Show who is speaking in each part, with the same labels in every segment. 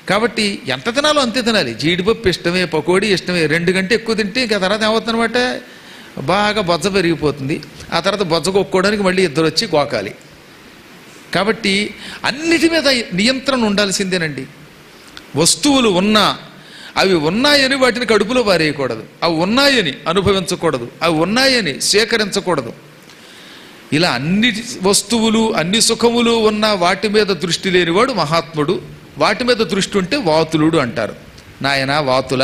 Speaker 1: కాబట్టి ఎంత తినాలో అంతే తినాలి జీడిపప్పు ఇష్టమే పకోడీ ఇష్టమే రెండు గంటే ఎక్కువ తింటే ఇంకా తర్వాత ఏమవుతుందన్నమాట బాగా బొజ్జ పెరిగిపోతుంది ఆ తర్వాత బొజ్జ కొట్టుకోవడానికి మళ్ళీ ఇద్దరు వచ్చి గోకాలి కాబట్టి అన్నిటి మీద నియంత్రణ ఉండాల్సిందేనండి వస్తువులు ఉన్నా అవి ఉన్నాయని వాటిని కడుపులో పారేయకూడదు అవి ఉన్నాయని అనుభవించకూడదు అవి ఉన్నాయని స్వీకరించకూడదు ఇలా అన్ని వస్తువులు అన్ని సుఖములు ఉన్న వాటి మీద దృష్టి లేనివాడు మహాత్ముడు వాటి మీద దృష్టి ఉంటే వాతులుడు అంటారు నాయన వాతుల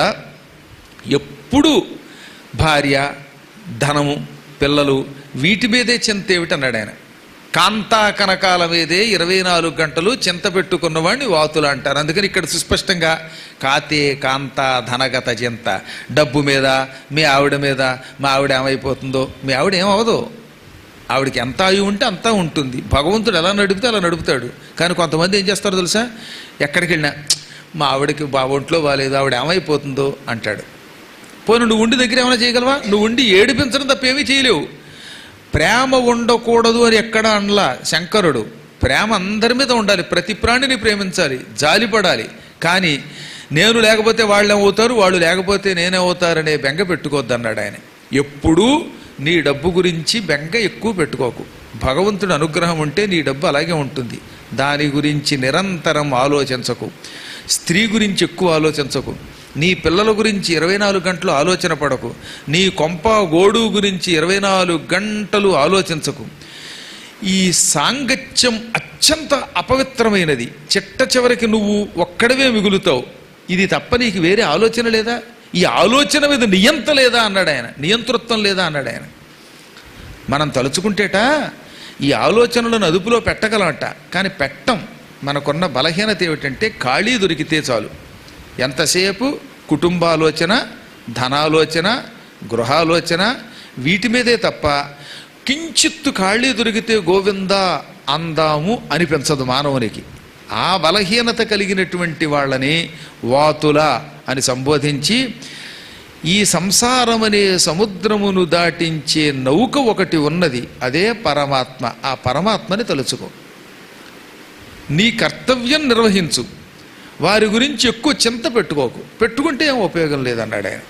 Speaker 1: ఎప్పుడు భార్య ధనము పిల్లలు వీటి మీదే చింత ఏమిటి అన్నాడు ఆయన కాంతా కనకాల మీదే ఇరవై నాలుగు గంటలు చింత పెట్టుకున్నవాడిని వాతులు అంటారు అందుకని ఇక్కడ సుస్పష్టంగా కాతే కాంత ధనగత చింత డబ్బు మీద మీ ఆవిడ మీద మా ఆవిడ ఏమైపోతుందో మీ ఆవిడ ఏమవదో ఆవిడకి ఎంత ఆయువు ఉంటే అంతా ఉంటుంది భగవంతుడు ఎలా నడుపుతే అలా నడుపుతాడు కానీ కొంతమంది ఏం చేస్తారో తెలుసా ఎక్కడికి వెళ్ళినా మా ఆవిడకి బా ఒంట్లో బాగాలేదు ఆవిడ ఏమైపోతుందో అంటాడు పోను నువ్వు ఉండి దగ్గర ఏమైనా చేయగలవా నువ్వు ఉండి ఏడిపించడం తప్ప ఏమీ చేయలేవు ప్రేమ ఉండకూడదు అని ఎక్కడ అనలా శంకరుడు ప్రేమ అందరి మీద ఉండాలి ప్రతి ప్రాణిని ప్రేమించాలి జాలిపడాలి కానీ నేను లేకపోతే వాళ్ళు ఏమవుతారు వాళ్ళు లేకపోతే నేనేమవుతారనే బెంగ పెట్టుకోవద్దన్నాడు ఆయన ఎప్పుడూ నీ డబ్బు గురించి బెంగ ఎక్కువ పెట్టుకోకు భగవంతుడి అనుగ్రహం ఉంటే నీ డబ్బు అలాగే ఉంటుంది దాని గురించి నిరంతరం ఆలోచించకు స్త్రీ గురించి ఎక్కువ ఆలోచించకు నీ పిల్లల గురించి ఇరవై నాలుగు గంటలు ఆలోచన పడకు నీ కొంప గోడు గురించి ఇరవై నాలుగు గంటలు ఆలోచించకు ఈ సాంగత్యం అత్యంత అపవిత్రమైనది చిట్ట చివరికి నువ్వు ఒక్కడవే మిగులుతావు ఇది తప్ప నీకు వేరే ఆలోచన లేదా ఈ ఆలోచన మీద నియంత లేదా అన్నాడు ఆయన నియంతృత్వం లేదా అన్నాడు ఆయన మనం తలుచుకుంటేట ఈ ఆలోచనలను అదుపులో పెట్టగలమట కానీ పెట్టం మనకున్న బలహీనత ఏమిటంటే ఖాళీ దొరికితే చాలు ఎంతసేపు కుటుంబాలోచన ధనాలోచన గృహాలోచన వీటి మీదే తప్ప కించిత్తు ఖాళీ దొరికితే గోవిందా అందాము అనిపించదు మానవునికి ఆ బలహీనత కలిగినటువంటి వాళ్ళని వాతుల అని సంబోధించి ఈ సంసారమనే సముద్రమును దాటించే నౌక ఒకటి ఉన్నది అదే పరమాత్మ ఆ పరమాత్మని తలుచుకో నీ కర్తవ్యం నిర్వహించు వారి గురించి ఎక్కువ చింత పెట్టుకోకు పెట్టుకుంటే ఏం ఉపయోగం లేదన్నాడు ఆయన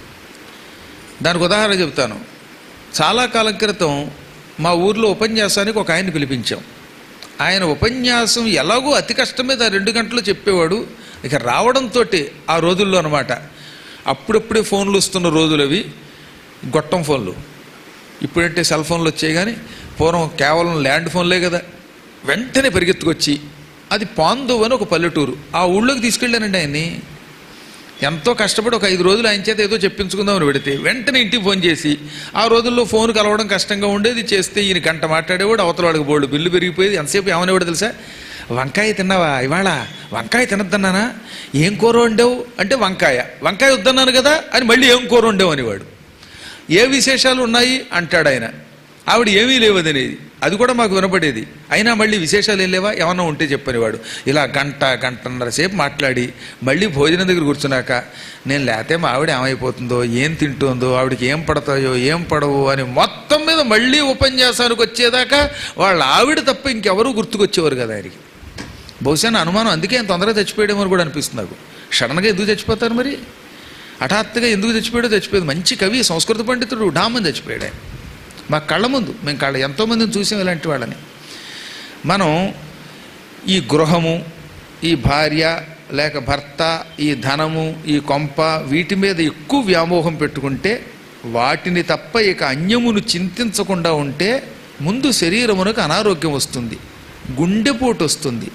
Speaker 1: దానికి ఉదాహరణ చెబుతాను చాలా కాలం క్రితం మా ఊర్లో ఉపన్యాసానికి ఒక ఆయన పిలిపించాం ఆయన ఉపన్యాసం ఎలాగో అతి కష్టం మీద రెండు గంటలు చెప్పేవాడు ఇక రావడంతో ఆ రోజుల్లో అనమాట అప్పుడప్పుడే ఫోన్లు వస్తున్న రోజులు అవి గొట్టం ఫోన్లు ఇప్పుడంటే సెల్ ఫోన్లు వచ్చాయి కానీ పూర్వం కేవలం ల్యాండ్ ఫోన్లే కదా వెంటనే పరిగెత్తుకొచ్చి అది పాందు అని ఒక పల్లెటూరు ఆ ఊళ్ళోకి తీసుకెళ్ళానండి ఆయన్ని ఎంతో కష్టపడి ఒక ఐదు రోజులు ఆయన చేత ఏదో చెప్పించుకుందామని పెడితే వెంటనే ఇంటికి ఫోన్ చేసి ఆ రోజుల్లో ఫోన్ కలవడం కష్టంగా ఉండేది చేస్తే ఈయన గంట మాట్లాడేవాడు అవతల వాడికి బోల్డ్ బిల్లు పెరిగిపోయేది ఎంతసేపు ఏమనేవాడు తెలుసా వంకాయ తిన్నావా ఇవాళ వంకాయ తినద్దన్నానా ఏం కూర వండావు అంటే వంకాయ వంకాయ వద్దన్నాను కదా అని మళ్ళీ ఏం కూర వండావు అనేవాడు ఏ విశేషాలు ఉన్నాయి అంటాడు ఆయన ఆవిడ ఏమీ లేవదనేది అది కూడా మాకు వినపడేది అయినా మళ్ళీ విశేషాలు ఏం లేవా ఏమన్నా ఉంటే చెప్పనేవాడు ఇలా గంట గంటన్నర సేపు మాట్లాడి మళ్ళీ భోజనం దగ్గర కూర్చున్నాక నేను లేతే మా ఆవిడ ఏమైపోతుందో ఏం తింటుందో ఆవిడకి ఏం పడతాయో ఏం పడవు అని మొత్తం మీద మళ్ళీ ఉపన్యాసానికి వచ్చేదాకా వాళ్ళ ఆవిడ తప్ప ఇంకెవరూ గుర్తుకొచ్చేవారు కదా ఆయనకి బహుశా నా అనుమానం అందుకే ఆయన తొందరగా చచ్చిపోయాడేమో అని కూడా అనిపిస్తుంది నాకు సడన్గా ఎందుకు చచ్చిపోతారు మరి హఠాత్తుగా ఎందుకు చచ్చిపోయాడో చచ్చిపోయేది మంచి కవి సంస్కృత పండితుడు డామని చచ్చిపోయాడు ఆయన మా కళ్ళ ముందు మేము కళ్ళ ఎంతోమందిని చూసాం ఇలాంటి వాళ్ళని మనం ఈ గృహము ఈ భార్య లేక భర్త ఈ ధనము ఈ కొంప వీటి మీద ఎక్కువ వ్యామోహం పెట్టుకుంటే వాటిని తప్ప ఇక అన్యమును చింతించకుండా ఉంటే ముందు శరీరమునకు అనారోగ్యం వస్తుంది గుండెపోటు వస్తుంది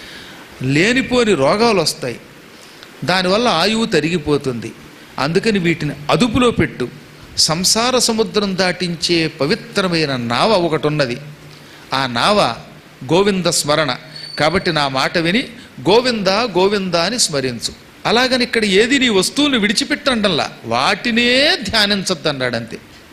Speaker 1: లేనిపోని రోగాలు వస్తాయి దానివల్ల ఆయువు తరిగిపోతుంది అందుకని వీటిని అదుపులో పెట్టు సంసార సముద్రం దాటించే పవిత్రమైన నావ ఒకటి ఉన్నది ఆ నావ గోవింద స్మరణ కాబట్టి నా మాట విని గోవింద గోవింద అని స్మరించు అలాగని ఇక్కడ ఏది నీ వస్తువుని విడిచిపెట్టండల్లా వాటినే ధ్యానించద్దు అన్నాడు అంతే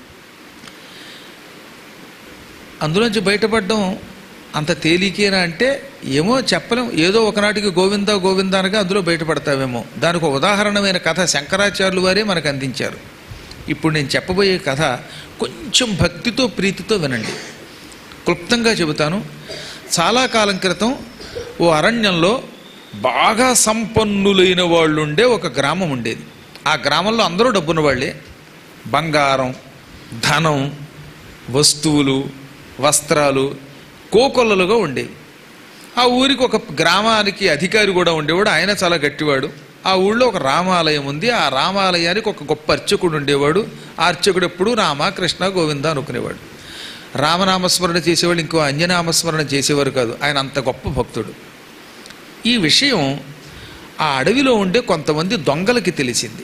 Speaker 1: అందులోంచి బయటపడడం అంత తేలికేనా అంటే ఏమో చెప్పలేం ఏదో ఒకనాటికి గోవింద గోవింద అనగా అందులో బయటపడతావేమో దానికి ఒక ఉదాహరణమైన కథ శంకరాచార్యులు వారే మనకు అందించారు ఇప్పుడు నేను చెప్పబోయే కథ కొంచెం భక్తితో ప్రీతితో వినండి క్లుప్తంగా చెబుతాను చాలా కాలం క్రితం ఓ అరణ్యంలో బాగా సంపన్నులైన వాళ్ళు ఉండే ఒక గ్రామం ఉండేది ఆ గ్రామంలో అందరూ డబ్బున్న వాళ్ళే బంగారం ధనం వస్తువులు వస్త్రాలు కోకొల్లలుగా ఉండేవి ఆ ఊరికి ఒక గ్రామానికి అధికారి కూడా ఉండేవాడు ఆయన చాలా గట్టివాడు ఆ ఊళ్ళో ఒక రామాలయం ఉంది ఆ రామాలయానికి ఒక గొప్ప అర్చకుడు ఉండేవాడు ఆ అర్చకుడు ఎప్పుడు రామ కృష్ణ గోవింద అనుకునేవాడు రామనామస్మరణ చేసేవాళ్ళు ఇంకో అన్యనామస్మరణ చేసేవారు కాదు ఆయన అంత గొప్ప భక్తుడు ఈ విషయం ఆ అడవిలో ఉండే కొంతమంది దొంగలకి తెలిసింది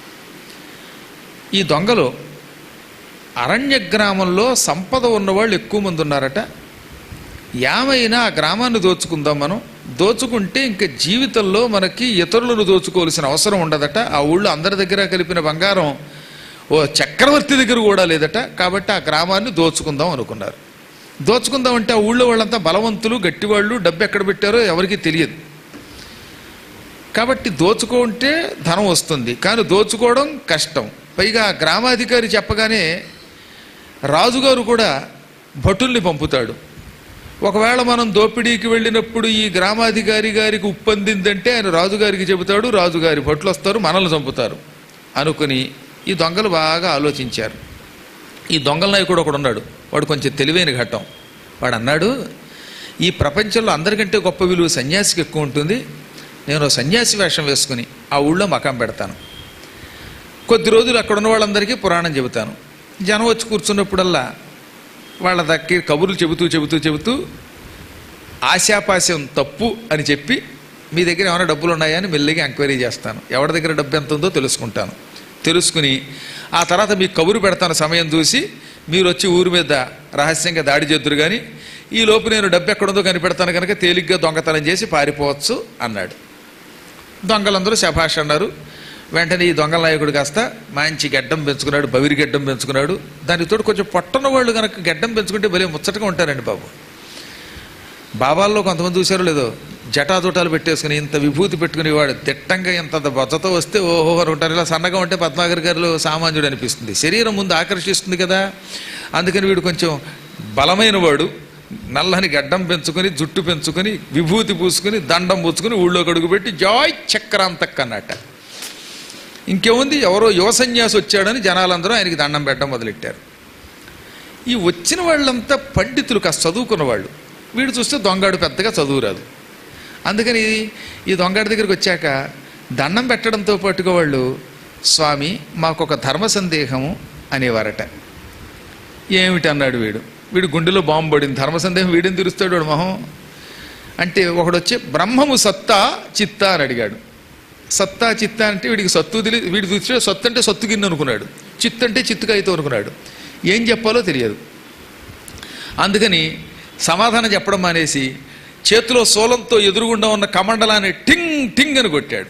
Speaker 1: ఈ దొంగలు అరణ్య గ్రామంలో సంపద ఉన్నవాళ్ళు ఎక్కువ మంది ఉన్నారట ఏమైనా ఆ గ్రామాన్ని దోచుకుందాం మనం దోచుకుంటే ఇంక జీవితంలో మనకి ఇతరులను దోచుకోవాల్సిన అవసరం ఉండదట ఆ ఊళ్ళో అందరి దగ్గర కలిపిన బంగారం ఓ చక్రవర్తి దగ్గర కూడా లేదట కాబట్టి ఆ గ్రామాన్ని దోచుకుందాం అనుకున్నారు దోచుకుందాం అంటే ఆ ఊళ్ళో వాళ్ళంతా బలవంతులు గట్టివాళ్ళు డబ్బు ఎక్కడ పెట్టారో ఎవరికీ తెలియదు కాబట్టి దోచుకుంటే ధనం వస్తుంది కానీ దోచుకోవడం కష్టం పైగా ఆ గ్రామాధికారి చెప్పగానే రాజుగారు కూడా భటుల్ని పంపుతాడు ఒకవేళ మనం దోపిడీకి వెళ్ళినప్పుడు ఈ గ్రామాధికారి గారికి ఉప్పందిందంటే ఆయన రాజుగారికి చెబుతాడు రాజుగారి భట్లు వస్తారు మనల్ని చంపుతారు అనుకుని ఈ దొంగలు బాగా ఆలోచించారు ఈ దొంగల నాయకుడు ఒకడు ఉన్నాడు వాడు కొంచెం తెలివైన ఘట్టం వాడు అన్నాడు ఈ ప్రపంచంలో అందరికంటే గొప్ప విలువ సన్యాసికి ఎక్కువ ఉంటుంది నేను ఓ సన్యాసి వేషం వేసుకుని ఆ ఊళ్ళో మకాం పెడతాను కొద్ది రోజులు అక్కడ ఉన్న వాళ్ళందరికీ పురాణం చెబుతాను జనం వచ్చి కూర్చున్నప్పుడల్లా వాళ్ళ దగ్గర కబుర్లు చెబుతూ చెబుతూ చెబుతూ ఆశాపాశం తప్పు అని చెప్పి మీ దగ్గర ఏమైనా డబ్బులు ఉన్నాయా అని మెల్లిగా ఎంక్వైరీ చేస్తాను ఎవరి దగ్గర డబ్బు ఎంత ఉందో తెలుసుకుంటాను తెలుసుకుని ఆ తర్వాత మీకు కబురు పెడతాను సమయం చూసి మీరు వచ్చి ఊరి మీద రహస్యంగా దాడి చేద్దరు కానీ ఈ లోపు నేను డబ్బు ఎక్కడుందో కనిపెడతాను కనుక తేలిగ్గా దొంగతనం చేసి పారిపోవచ్చు అన్నాడు దొంగలందరూ శభాష్ అన్నారు వెంటనే ఈ దొంగల నాయకుడు కాస్త మంచి గడ్డం పెంచుకున్నాడు బవిరి గడ్డం పెంచుకున్నాడు దానితో కొంచెం పొట్టన వాళ్ళు కనుక గడ్డం పెంచుకుంటే భలే ముచ్చటగా ఉంటారండి బాబు బాబాల్లో కొంతమంది చూసారో లేదో జటాజుటాలు పెట్టేసుకుని ఇంత విభూతి పెట్టుకుని వాడు తిట్టంగా ఇంత బొచ్చతో వస్తే ఓహో అని ఉంటారు ఇలా సన్నగా ఉంటే పద్మాగర్ గారిలో సామాన్యుడు అనిపిస్తుంది శరీరం ముందు ఆకర్షిస్తుంది కదా అందుకని వీడు కొంచెం బలమైన వాడు నల్లని గడ్డం పెంచుకొని జుట్టు పెంచుకొని విభూతి పూసుకుని దండం పూసుకుని ఊళ్ళో కడుగు పెట్టి జాయ్ చక్రాంతక్ అన్నట్ట ఇంకేముంది ఎవరో యువ సన్యాసి వచ్చాడని జనాలందరూ ఆయనకి దండం పెట్టడం మొదలెట్టారు ఈ వచ్చిన వాళ్ళంతా పండితులు కాస్త చదువుకున్న వాళ్ళు వీడు చూస్తే దొంగాడు పెద్దగా చదువు రాదు అందుకని ఈ దొంగాడి దగ్గరికి వచ్చాక దండం పెట్టడంతో పాటుగా వాళ్ళు స్వామి మాకు ఒక ధర్మ సందేహము అనేవారట ఏమిటన్నాడు వీడు వీడు గుండెలో బాంబు పడింది ధర్మ సందేహం వీడిని తిరుస్తాడు వాడు మొహం అంటే ఒకడు వచ్చి బ్రహ్మము సత్తా చిత్తా అని అడిగాడు సత్తా చిత్తా అంటే వీడికి సత్తు తెలియదు వీడి దృష్టిలో సత్తు అంటే సత్తు గిన్నె అనుకున్నాడు చిత్తు అంటే చిత్తుకాయితో అనుకున్నాడు ఏం చెప్పాలో తెలియదు అందుకని సమాధానం చెప్పడం మానేసి చేతిలో సోలంతో ఎదురుగుండా ఉన్న కమండలాన్ని టింగ్ టింగ్ అని కొట్టాడు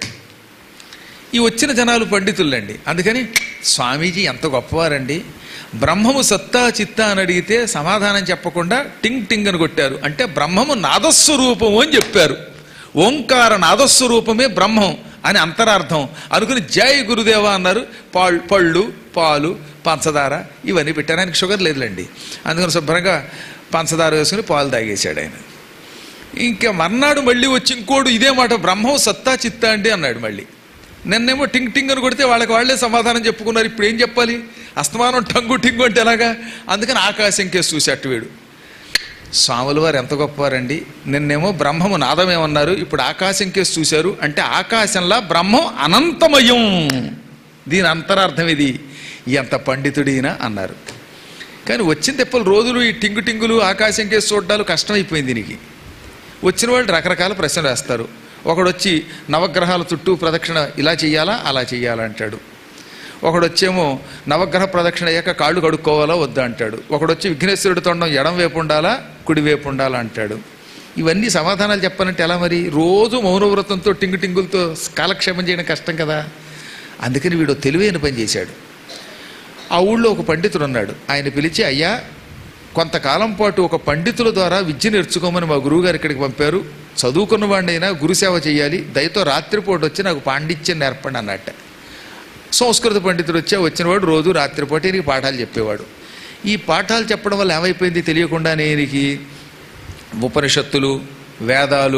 Speaker 1: ఈ వచ్చిన జనాలు పండితులండి అందుకని స్వామీజీ ఎంత గొప్పవారండి బ్రహ్మము సత్తా చిత్తా అని అడిగితే సమాధానం చెప్పకుండా టింగ్ టింగ్ అని కొట్టారు అంటే బ్రహ్మము నాదస్వరూపము అని చెప్పారు ఓంకార నాదస్వరూపమే బ్రహ్మం అని అంతరార్థం అనుకుని జై గురుదేవ అన్నారు పాళ్ళు పళ్ళు పాలు పంచదార ఇవన్నీ పెట్టారు ఆయనకి షుగర్ లేదులేండి అందుకని శుభ్రంగా పంచదార వేసుకుని పాలు తాగేశాడు ఆయన ఇంకా మర్నాడు మళ్ళీ వచ్చి ఇంకోడు ఇదే మాట బ్రహ్మం సత్తా చిత్తా అండి అన్నాడు మళ్ళీ నిన్నేమో టింగ్ టింగ్ అని కొడితే వాళ్ళకి వాళ్ళే సమాధానం చెప్పుకున్నారు ఇప్పుడు ఏం చెప్పాలి అస్తమానం టంగు టింగు అంటే ఎలాగా అందుకని ఆకాశం కేసు చూసేట్టు వీడు స్వాముల వారు ఎంత గొప్పవారండి నిన్నేమో బ్రహ్మము నాదమేమన్నారు ఇప్పుడు ఆకాశం కేసు చూశారు అంటే ఆకాశంలా బ్రహ్మం అనంతమయం దీని అంతరార్థం ఇది ఎంత పండితుడినా అన్నారు కానీ వచ్చిన తెప్పలు రోజులు ఈ టింగు టింగులు ఆకాశం కేసు చూడ్డాలు కష్టమైపోయింది దీనికి వచ్చిన వాళ్ళు రకరకాల ప్రశ్నలు వేస్తారు ఒకడు వచ్చి నవగ్రహాల చుట్టూ ప్రదక్షిణ ఇలా చేయాలా అలా చేయాలా అంటాడు ఒకడు వచ్చేమో నవగ్రహ ప్రదక్షిణ అయ్యాక కాళ్ళు కడుక్కోవాలా వద్దా అంటాడు ఒకడు వచ్చి విఘ్నేశ్వరుడు తొండం ఎడం వైపు ఉండాలా కుడి వైపు ఉండాలా అంటాడు ఇవన్నీ సమాధానాలు చెప్పాలంటే ఎలా మరి రోజు మౌనవ్రతంతో టింగు టింగులతో కాలక్షేపం చేయడం కష్టం కదా అందుకని వీడు తెలివైన పని చేశాడు ఆ ఊళ్ళో ఒక పండితుడు ఉన్నాడు ఆయన పిలిచి అయ్యా కొంతకాలం పాటు ఒక పండితుల ద్వారా విద్య నేర్చుకోమని మా గురువుగారు ఇక్కడికి పంపారు చదువుకున్న వాడినైనా గురుసేవ చేయాలి దయతో రాత్రిపూట వచ్చి నాకు పాండిత్యం నేర్పండి అన్నట్ట సంస్కృత పండితుడు వచ్చే వచ్చినవాడు రోజు రాత్రిపూట ఈయనకి పాఠాలు చెప్పేవాడు ఈ పాఠాలు చెప్పడం వల్ల ఏమైపోయింది తెలియకుండా ఈయనకి ఉపనిషత్తులు వేదాలు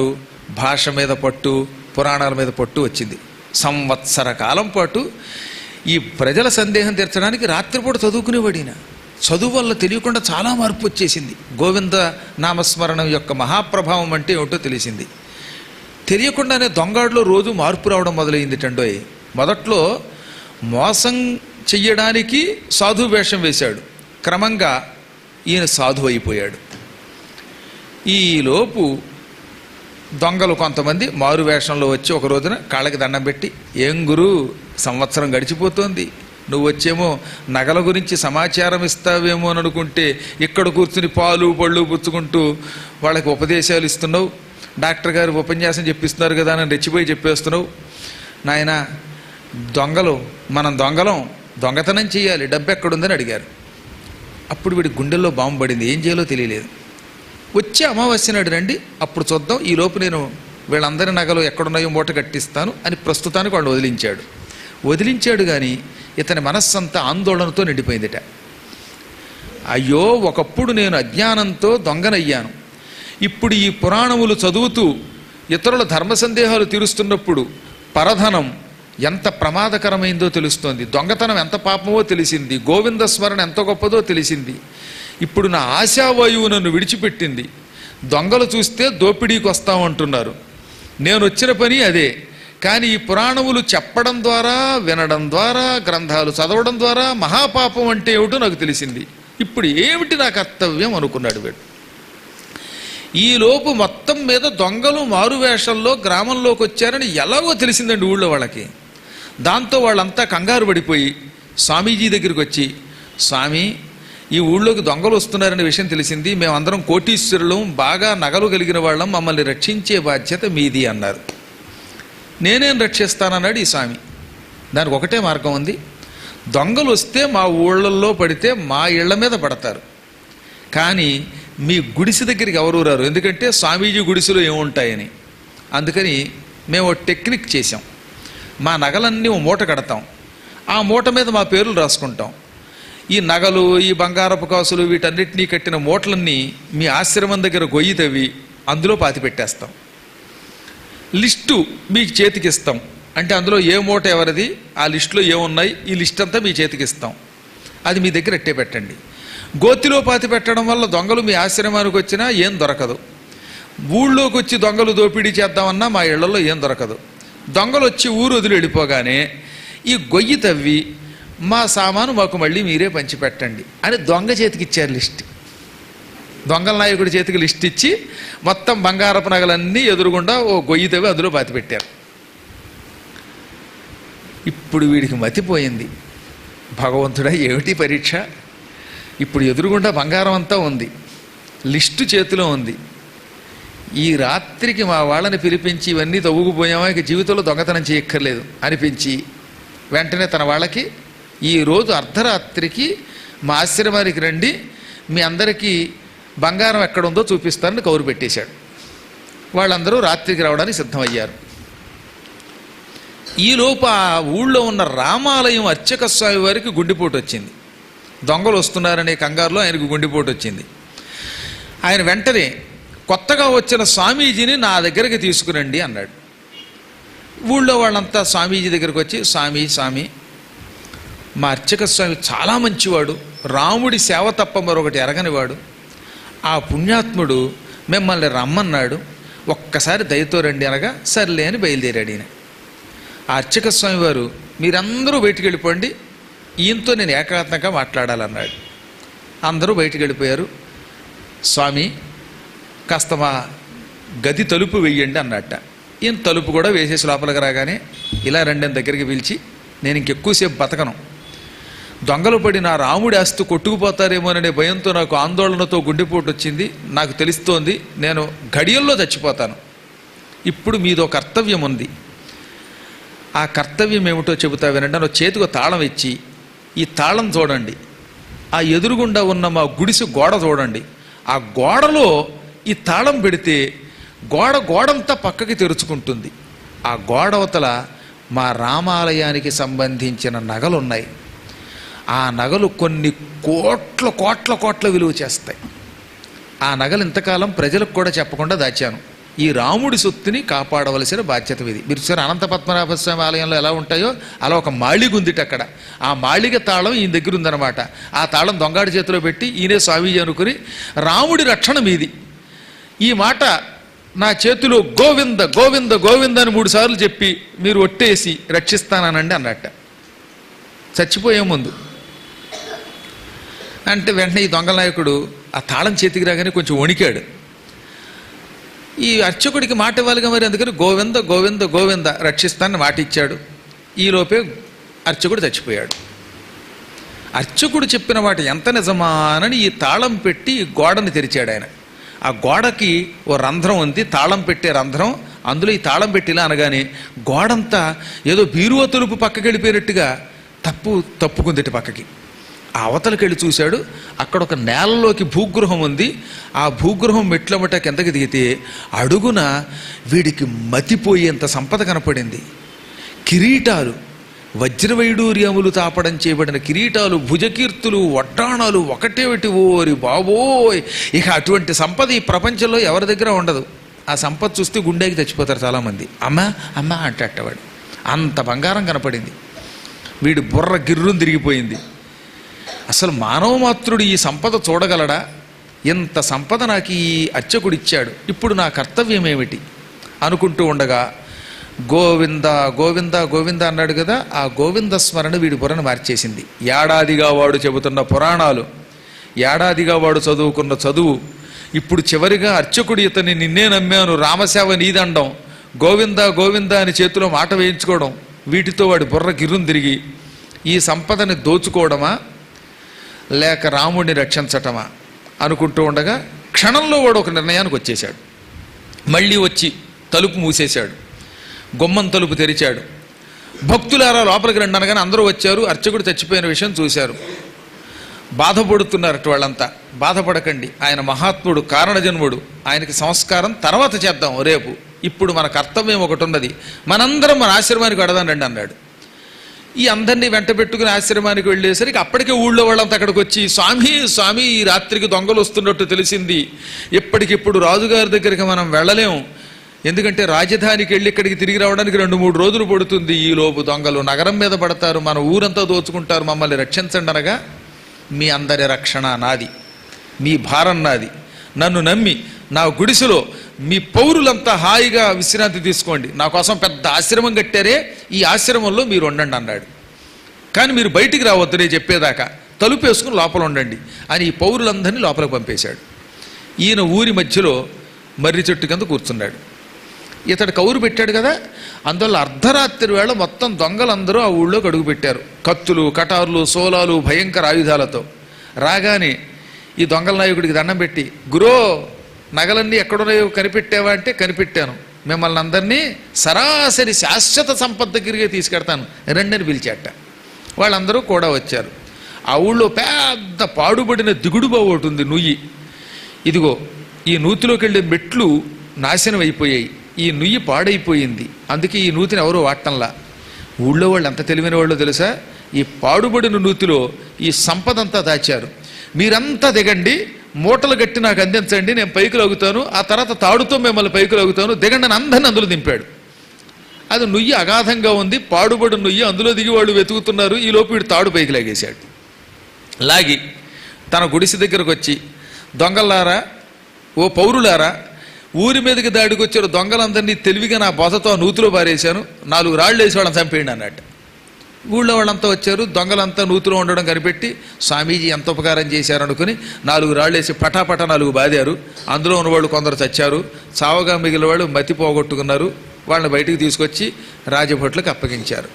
Speaker 1: భాష మీద పట్టు పురాణాల మీద పట్టు వచ్చింది సంవత్సర కాలం పాటు ఈ ప్రజల సందేహం తీర్చడానికి రాత్రిపూట చదువుకునేవాడిన చదువు వల్ల తెలియకుండా చాలా మార్పు వచ్చేసింది గోవింద నామస్మరణం యొక్క మహాప్రభావం అంటే ఏమిటో తెలిసింది తెలియకుండానే దొంగాడులో రోజు మార్పు రావడం మొదలైంది టండోయ్ మొదట్లో మోసం చెయ్యడానికి సాధు వేషం వేశాడు క్రమంగా ఈయన సాధు అయిపోయాడు ఈలోపు దొంగలు కొంతమంది మారు వేషంలో వచ్చి ఒక రోజున కాళ్ళకి దండం పెట్టి ఏం గురు సంవత్సరం గడిచిపోతోంది నువ్వు వచ్చేమో నగల గురించి సమాచారం ఇస్తావేమో అని అనుకుంటే ఇక్కడ కూర్చుని పాలు పళ్ళు పుచ్చుకుంటూ వాళ్ళకి ఉపదేశాలు ఇస్తున్నావు డాక్టర్ గారు ఉపన్యాసం చెప్పిస్తున్నారు కదా అని రెచ్చిపోయి చెప్పేస్తున్నావు నాయన దొంగలు మనం దొంగలం దొంగతనం చేయాలి డబ్బు ఎక్కడుందని అడిగారు అప్పుడు వీడి గుండెల్లో బాంబు పడింది ఏం చేయాలో తెలియలేదు వచ్చే అమావాస్య నాడు రండి అప్పుడు చూద్దాం ఈ లోపు నేను వీళ్ళందరి నగలు ఎక్కడున్నాయో మూట కట్టిస్తాను అని ప్రస్తుతానికి వాడు వదిలించాడు వదిలించాడు కానీ ఇతని మనస్సంతా ఆందోళనతో నిండిపోయిందిట అయ్యో ఒకప్పుడు నేను అజ్ఞానంతో దొంగనయ్యాను ఇప్పుడు ఈ పురాణములు చదువుతూ ఇతరుల ధర్మ సందేహాలు తీరుస్తున్నప్పుడు పరధనం ఎంత ప్రమాదకరమైందో తెలుస్తోంది దొంగతనం ఎంత పాపమో తెలిసింది గోవింద స్మరణ ఎంత గొప్పదో తెలిసింది ఇప్పుడు నా ఆశావాయువు నన్ను విడిచిపెట్టింది దొంగలు చూస్తే దోపిడీకి వస్తామంటున్నారు నేను వచ్చిన పని అదే కానీ ఈ పురాణములు చెప్పడం ద్వారా వినడం ద్వారా గ్రంథాలు చదవడం ద్వారా మహాపాపం అంటే ఏమిటో నాకు తెలిసింది ఇప్పుడు ఏమిటి నా కర్తవ్యం అనుకున్నాడు వీడు ఈలోపు మొత్తం మీద దొంగలు మారువేషంలో గ్రామంలోకి వచ్చారని ఎలాగో తెలిసిందండి ఊళ్ళో వాళ్ళకి దాంతో వాళ్ళంతా కంగారు పడిపోయి స్వామీజీ దగ్గరికి వచ్చి స్వామి ఈ ఊళ్ళోకి దొంగలు వస్తున్నారనే విషయం తెలిసింది మేమందరం కోటీశ్వరులం బాగా నగలు కలిగిన వాళ్ళం మమ్మల్ని రక్షించే బాధ్యత మీది అన్నారు నేనేం రక్షిస్తానన్నాడు ఈ స్వామి దానికి ఒకటే మార్గం ఉంది దొంగలు వస్తే మా ఊళ్ళల్లో పడితే మా ఇళ్ల మీద పడతారు కానీ మీ గుడిసె దగ్గరికి ఎవరు రారు ఎందుకంటే స్వామీజీ గుడిసెలో ఏముంటాయని అందుకని మేము ఓ టెక్నిక్ చేసాం మా నగలన్నీ ఓ మూట కడతాం ఆ మూట మీద మా పేర్లు రాసుకుంటాం ఈ నగలు ఈ బంగారపు కాసులు వీటన్నిటినీ కట్టిన మూటలన్నీ మీ ఆశ్రమం దగ్గర గొయ్యి తవ్వి అందులో పాతి పెట్టేస్తాం లిస్టు మీ చేతికి ఇస్తాం అంటే అందులో ఏ మూట ఎవరిది ఆ లిస్టులో ఏమున్నాయి ఈ లిస్ట్ అంతా మీ చేతికి ఇస్తాం అది మీ దగ్గర ఎట్టే పెట్టండి గోతిలో పాతి పెట్టడం వల్ల దొంగలు మీ ఆశ్రమానికి వచ్చినా ఏం దొరకదు ఊళ్ళోకి వచ్చి దొంగలు దోపిడీ చేద్దామన్నా మా ఇళ్లలో ఏం దొరకదు దొంగలు వచ్చి ఊరు వదిలి వెళ్ళిపోగానే ఈ గొయ్యి తవ్వి మా సామాను మాకు మళ్ళీ మీరే పంచిపెట్టండి అని దొంగ చేతికి ఇచ్చారు లిస్ట్ దొంగల నాయకుడి చేతికి లిస్ట్ ఇచ్చి మొత్తం బంగారపు నగలన్నీ ఎదురుగుండా ఓ గొయ్యి తవ్వి అందులో పాతి పెట్టారు ఇప్పుడు వీడికి మతిపోయింది భగవంతుడా ఏమిటి పరీక్ష ఇప్పుడు ఎదురుగుండా బంగారం అంతా ఉంది లిస్టు చేతిలో ఉంది ఈ రాత్రికి మా వాళ్ళని పిలిపించి ఇవన్నీ తవ్వుకుపోయామా ఇక జీవితంలో దొంగతనం చేయక్కర్లేదు అనిపించి వెంటనే తన వాళ్ళకి ఈ రోజు అర్ధరాత్రికి మా ఆశ్రమానికి రండి మీ అందరికీ బంగారం ఎక్కడుందో చూపిస్తానని కౌరు పెట్టేశాడు వాళ్ళందరూ రాత్రికి రావడానికి సిద్ధమయ్యారు ఈలోపు ఆ ఊళ్ళో ఉన్న రామాలయం అర్చక స్వామి వారికి గుండెపోటు వచ్చింది దొంగలు వస్తున్నారనే కంగారులో ఆయనకు గుండెపోటు వచ్చింది ఆయన వెంటనే కొత్తగా వచ్చిన స్వామీజీని నా దగ్గరికి తీసుకురండి అన్నాడు ఊళ్ళో వాళ్ళంతా స్వామీజీ దగ్గరికి వచ్చి స్వామి స్వామి మా అర్చక స్వామి చాలా మంచివాడు రాముడి సేవ తప్ప మరొకటి ఎరగనివాడు ఆ పుణ్యాత్ముడు మిమ్మల్ని రమ్మన్నాడు ఒక్కసారి దయతో రండి అనగా సర్లే అని బయలుదేరాడు ఈయన ఆ అర్చక స్వామి వారు మీరందరూ బయటికి వెళ్ళిపోండి ఈయనతో నేను ఏకాంతంగా మాట్లాడాలన్నాడు అందరూ బయటికి వెళ్ళిపోయారు స్వామి కాస్త మా గది తలుపు వెయ్యండి అన్నట్ట ఈయన తలుపు కూడా వేసేసి లోపలికి రాగానే ఇలా రండి అని దగ్గరికి పిలిచి నేను ఇంకెక్కువసేపు బతకను దొంగలు పడి నా రాముడి ఆస్తు కొట్టుకుపోతారేమోననే భయంతో నాకు ఆందోళనతో గుండెపోటు వచ్చింది నాకు తెలుస్తోంది నేను గడియల్లో చచ్చిపోతాను ఇప్పుడు మీదో కర్తవ్యం ఉంది ఆ కర్తవ్యం ఏమిటో చెబుతా వినండి అని చేతికి తాళం ఇచ్చి ఈ తాళం చూడండి ఆ ఎదురుగుండా ఉన్న మా గుడిసె గోడ చూడండి ఆ గోడలో ఈ తాళం పెడితే గోడ గోడంతా పక్కకి తెరుచుకుంటుంది ఆ గోడ అవతల మా రామాలయానికి సంబంధించిన నగలు ఉన్నాయి ఆ నగలు కొన్ని కోట్ల కోట్ల కోట్ల విలువ చేస్తాయి ఆ నగలు ఇంతకాలం ప్రజలకు కూడా చెప్పకుండా దాచాను ఈ రాముడి సొత్తుని కాపాడవలసిన బాధ్యత ఇది మీరు చూసారు అనంత పద్మనాభ స్వామి ఆలయంలో ఎలా ఉంటాయో అలా ఒక మాళిగ ఉందిట అక్కడ ఆ మాళిగ తాళం ఈయన దగ్గర ఉందన్నమాట ఆ తాళం దొంగాడి చేతిలో పెట్టి ఈయనే స్వామీజీ అనుకుని రాముడి రక్షణ మీది ఈ మాట నా చేతిలో గోవింద గోవింద గోవింద అని మూడు సార్లు చెప్పి మీరు ఒట్టేసి రక్షిస్తానండి అన్నట్ట చచ్చిపోయే ముందు అంటే వెంటనే ఈ దొంగల నాయకుడు ఆ తాళం చేతికి రాగానే కొంచెం వణికాడు ఈ అర్చకుడికి మాట ఇవ్వాలిగా మరి అందుకని గోవింద గోవింద గోవింద రక్షిస్తానని మాట ఇచ్చాడు ఈలోపే అర్చకుడు చచ్చిపోయాడు అర్చకుడు చెప్పిన మాట ఎంత నిజమానని ఈ తాళం పెట్టి ఈ గోడని తెరిచాడు ఆయన ఆ గోడకి ఓ రంధ్రం ఉంది తాళం పెట్టే రంధ్రం అందులో ఈ తాళం పెట్టిలా అనగానే గోడంతా ఏదో బీరువా తలుపు పక్కకి వెళ్ళిపోయినట్టుగా తప్పు తప్పుకుంది ఇటు పక్కకి ఆ అవతలకి వెళ్ళి చూశాడు అక్కడ ఒక నేలలోకి భూగృహం ఉంది ఆ భూగృహం మెట్లమట కిందకి దిగితే అడుగున వీడికి మతిపోయేంత సంపద కనపడింది కిరీటాలు వజ్రవైడూర్యములు తాపడం చేయబడిన కిరీటాలు భుజకీర్తులు వడ్డాణాలు ఒకటే ఒకటి ఓరి బాబోయ్ ఇక అటువంటి సంపద ఈ ప్రపంచంలో ఎవరి దగ్గర ఉండదు ఆ సంపద చూస్తే గుండెకి చచ్చిపోతారు చాలామంది అమ్మా అమ్మా అంటే అట్టవాడు అంత బంగారం కనపడింది వీడి బుర్ర గిర్రుని తిరిగిపోయింది అసలు మానవ మాత్రుడు ఈ సంపద చూడగలడా ఇంత సంపద నాకు ఈ అర్చకుడు ఇచ్చాడు ఇప్పుడు నా కర్తవ్యం ఏమిటి అనుకుంటూ ఉండగా గోవింద గోవింద గోవింద అన్నాడు కదా ఆ గోవింద స్మరణ వీడి బుర్రను మార్చేసింది ఏడాదిగా వాడు చెబుతున్న పురాణాలు ఏడాదిగా వాడు చదువుకున్న చదువు ఇప్పుడు చివరిగా అర్చకుడు ఇతన్ని నిన్నే నమ్మాను రామసేవ నీదండం గోవింద గోవింద అని చేతిలో మాట వేయించుకోవడం వీటితో వాడి బుర్ర గిర్రును తిరిగి ఈ సంపదని దోచుకోవడమా లేక రాముడిని రక్షించటమా అనుకుంటూ ఉండగా క్షణంలో వాడు ఒక నిర్ణయానికి వచ్చేశాడు మళ్ళీ వచ్చి తలుపు మూసేశాడు గుమ్మం తలుపు తెరిచాడు భక్తులారా లోపలికి రండి అనగానే అందరూ వచ్చారు అర్చకుడు చచ్చిపోయిన విషయం చూశారు బాధపడుతున్నారట వాళ్ళంతా బాధపడకండి ఆయన మహాత్ముడు కారణజన్ముడు ఆయనకి సంస్కారం తర్వాత చేద్దాం రేపు ఇప్పుడు మన కర్తవ్యం ఒకటి ఉన్నది మనందరం మన ఆశ్రమానికి వెడదాం రండి అన్నాడు ఈ అందరినీ వెంట పెట్టుకుని ఆశ్రమానికి వెళ్ళేసరికి అప్పటికే ఊళ్ళో వాళ్ళంతా అక్కడికి వచ్చి స్వామి స్వామి ఈ రాత్రికి దొంగలు వస్తున్నట్టు తెలిసింది ఎప్పటికిప్పుడు రాజుగారి దగ్గరికి మనం వెళ్ళలేం ఎందుకంటే రాజధానికి వెళ్ళి ఇక్కడికి తిరిగి రావడానికి రెండు మూడు రోజులు పడుతుంది ఈ లోపు దొంగలు నగరం మీద పడతారు మన ఊరంతా దోచుకుంటారు మమ్మల్ని రక్షించండి అనగా మీ అందరి రక్షణ నాది మీ భారం నాది నన్ను నమ్మి నా గుడిసెలో మీ పౌరులంతా హాయిగా విశ్రాంతి తీసుకోండి నా కోసం పెద్ద ఆశ్రమం కట్టారే ఈ ఆశ్రమంలో మీరు ఉండండి అన్నాడు కానీ మీరు బయటికి రావద్దు నేను చెప్పేదాకా తలుపు వేసుకుని లోపల ఉండండి అని ఈ పౌరులందరినీ లోపలికి పంపేశాడు ఈయన ఊరి మధ్యలో మర్రి చెట్టు కింద కూర్చున్నాడు ఇతడు కౌరు పెట్టాడు కదా అందువల్ల అర్ధరాత్రి వేళ మొత్తం దొంగలందరూ ఆ ఊళ్ళోకి అడుగు పెట్టారు కత్తులు కటార్లు సోలాలు భయంకర ఆయుధాలతో రాగానే ఈ దొంగల నాయకుడికి దండం పెట్టి గురో నగలన్నీ ఎక్కడున్నాయో కనిపెట్టావా అంటే కనిపెట్టాను మిమ్మల్ని అందరినీ సరాసరి శాశ్వత సంపద దగ్గరికి తీసుకెడతాను రెండని పిలిచాట వాళ్ళందరూ కూడా వచ్చారు ఆ ఊళ్ళో పెద్ద పాడుబడిన దిగుడు బావు ఒకటి ఉంది నుయ్యి ఇదిగో ఈ నూతిలోకి వెళ్ళే మెట్లు నాశనం అయిపోయాయి ఈ నుయ్యి పాడైపోయింది అందుకే ఈ నూతిని ఎవరో వాడటంలా ఊళ్ళో వాళ్ళు ఎంత తెలివైన వాళ్ళో తెలుసా ఈ పాడుబడిన నూతిలో ఈ సంపదంతా దాచారు మీరంతా దిగండి మూటలు గట్టి నాకు అందించండి నేను పైకి లాగుతాను ఆ తర్వాత తాడుతో మిమ్మల్ని పైకి లాగుతాను దిగండి అని అందరిని అందులో దింపాడు అది నుయ్యి అగాధంగా ఉంది పాడుబడి నుయ్యి అందులో దిగి వాళ్ళు వెతుకుతున్నారు ఈ లోపు వీడు తాడు పైకి లాగేశాడు లాగి తన గుడిసె దగ్గరకు వచ్చి దొంగలారా ఓ పౌరులారా ఊరి మీదకి దాడికి వచ్చారు దొంగలందరినీ తెలివిగా నా బొసతో ఆ నూతిలో పారేశాను నాలుగు రాళ్ళు వేసి వాళ్ళని చంపేయండి అన్నట్టు ఊళ్ళో వాళ్ళంతా వచ్చారు దొంగలంతా నూతిలో ఉండడం కనిపెట్టి స్వామీజీ ఎంత ఉపకారం చేశారు అనుకుని నాలుగు రాళ్ళు వేసి పటాపట నాలుగు బాదారు అందులో ఉన్నవాళ్ళు కొందరు చచ్చారు చావగా మిగిలిన వాళ్ళు మతి పోగొట్టుకున్నారు వాళ్ళని బయటికి తీసుకొచ్చి రాజభట్లకు అప్పగించారు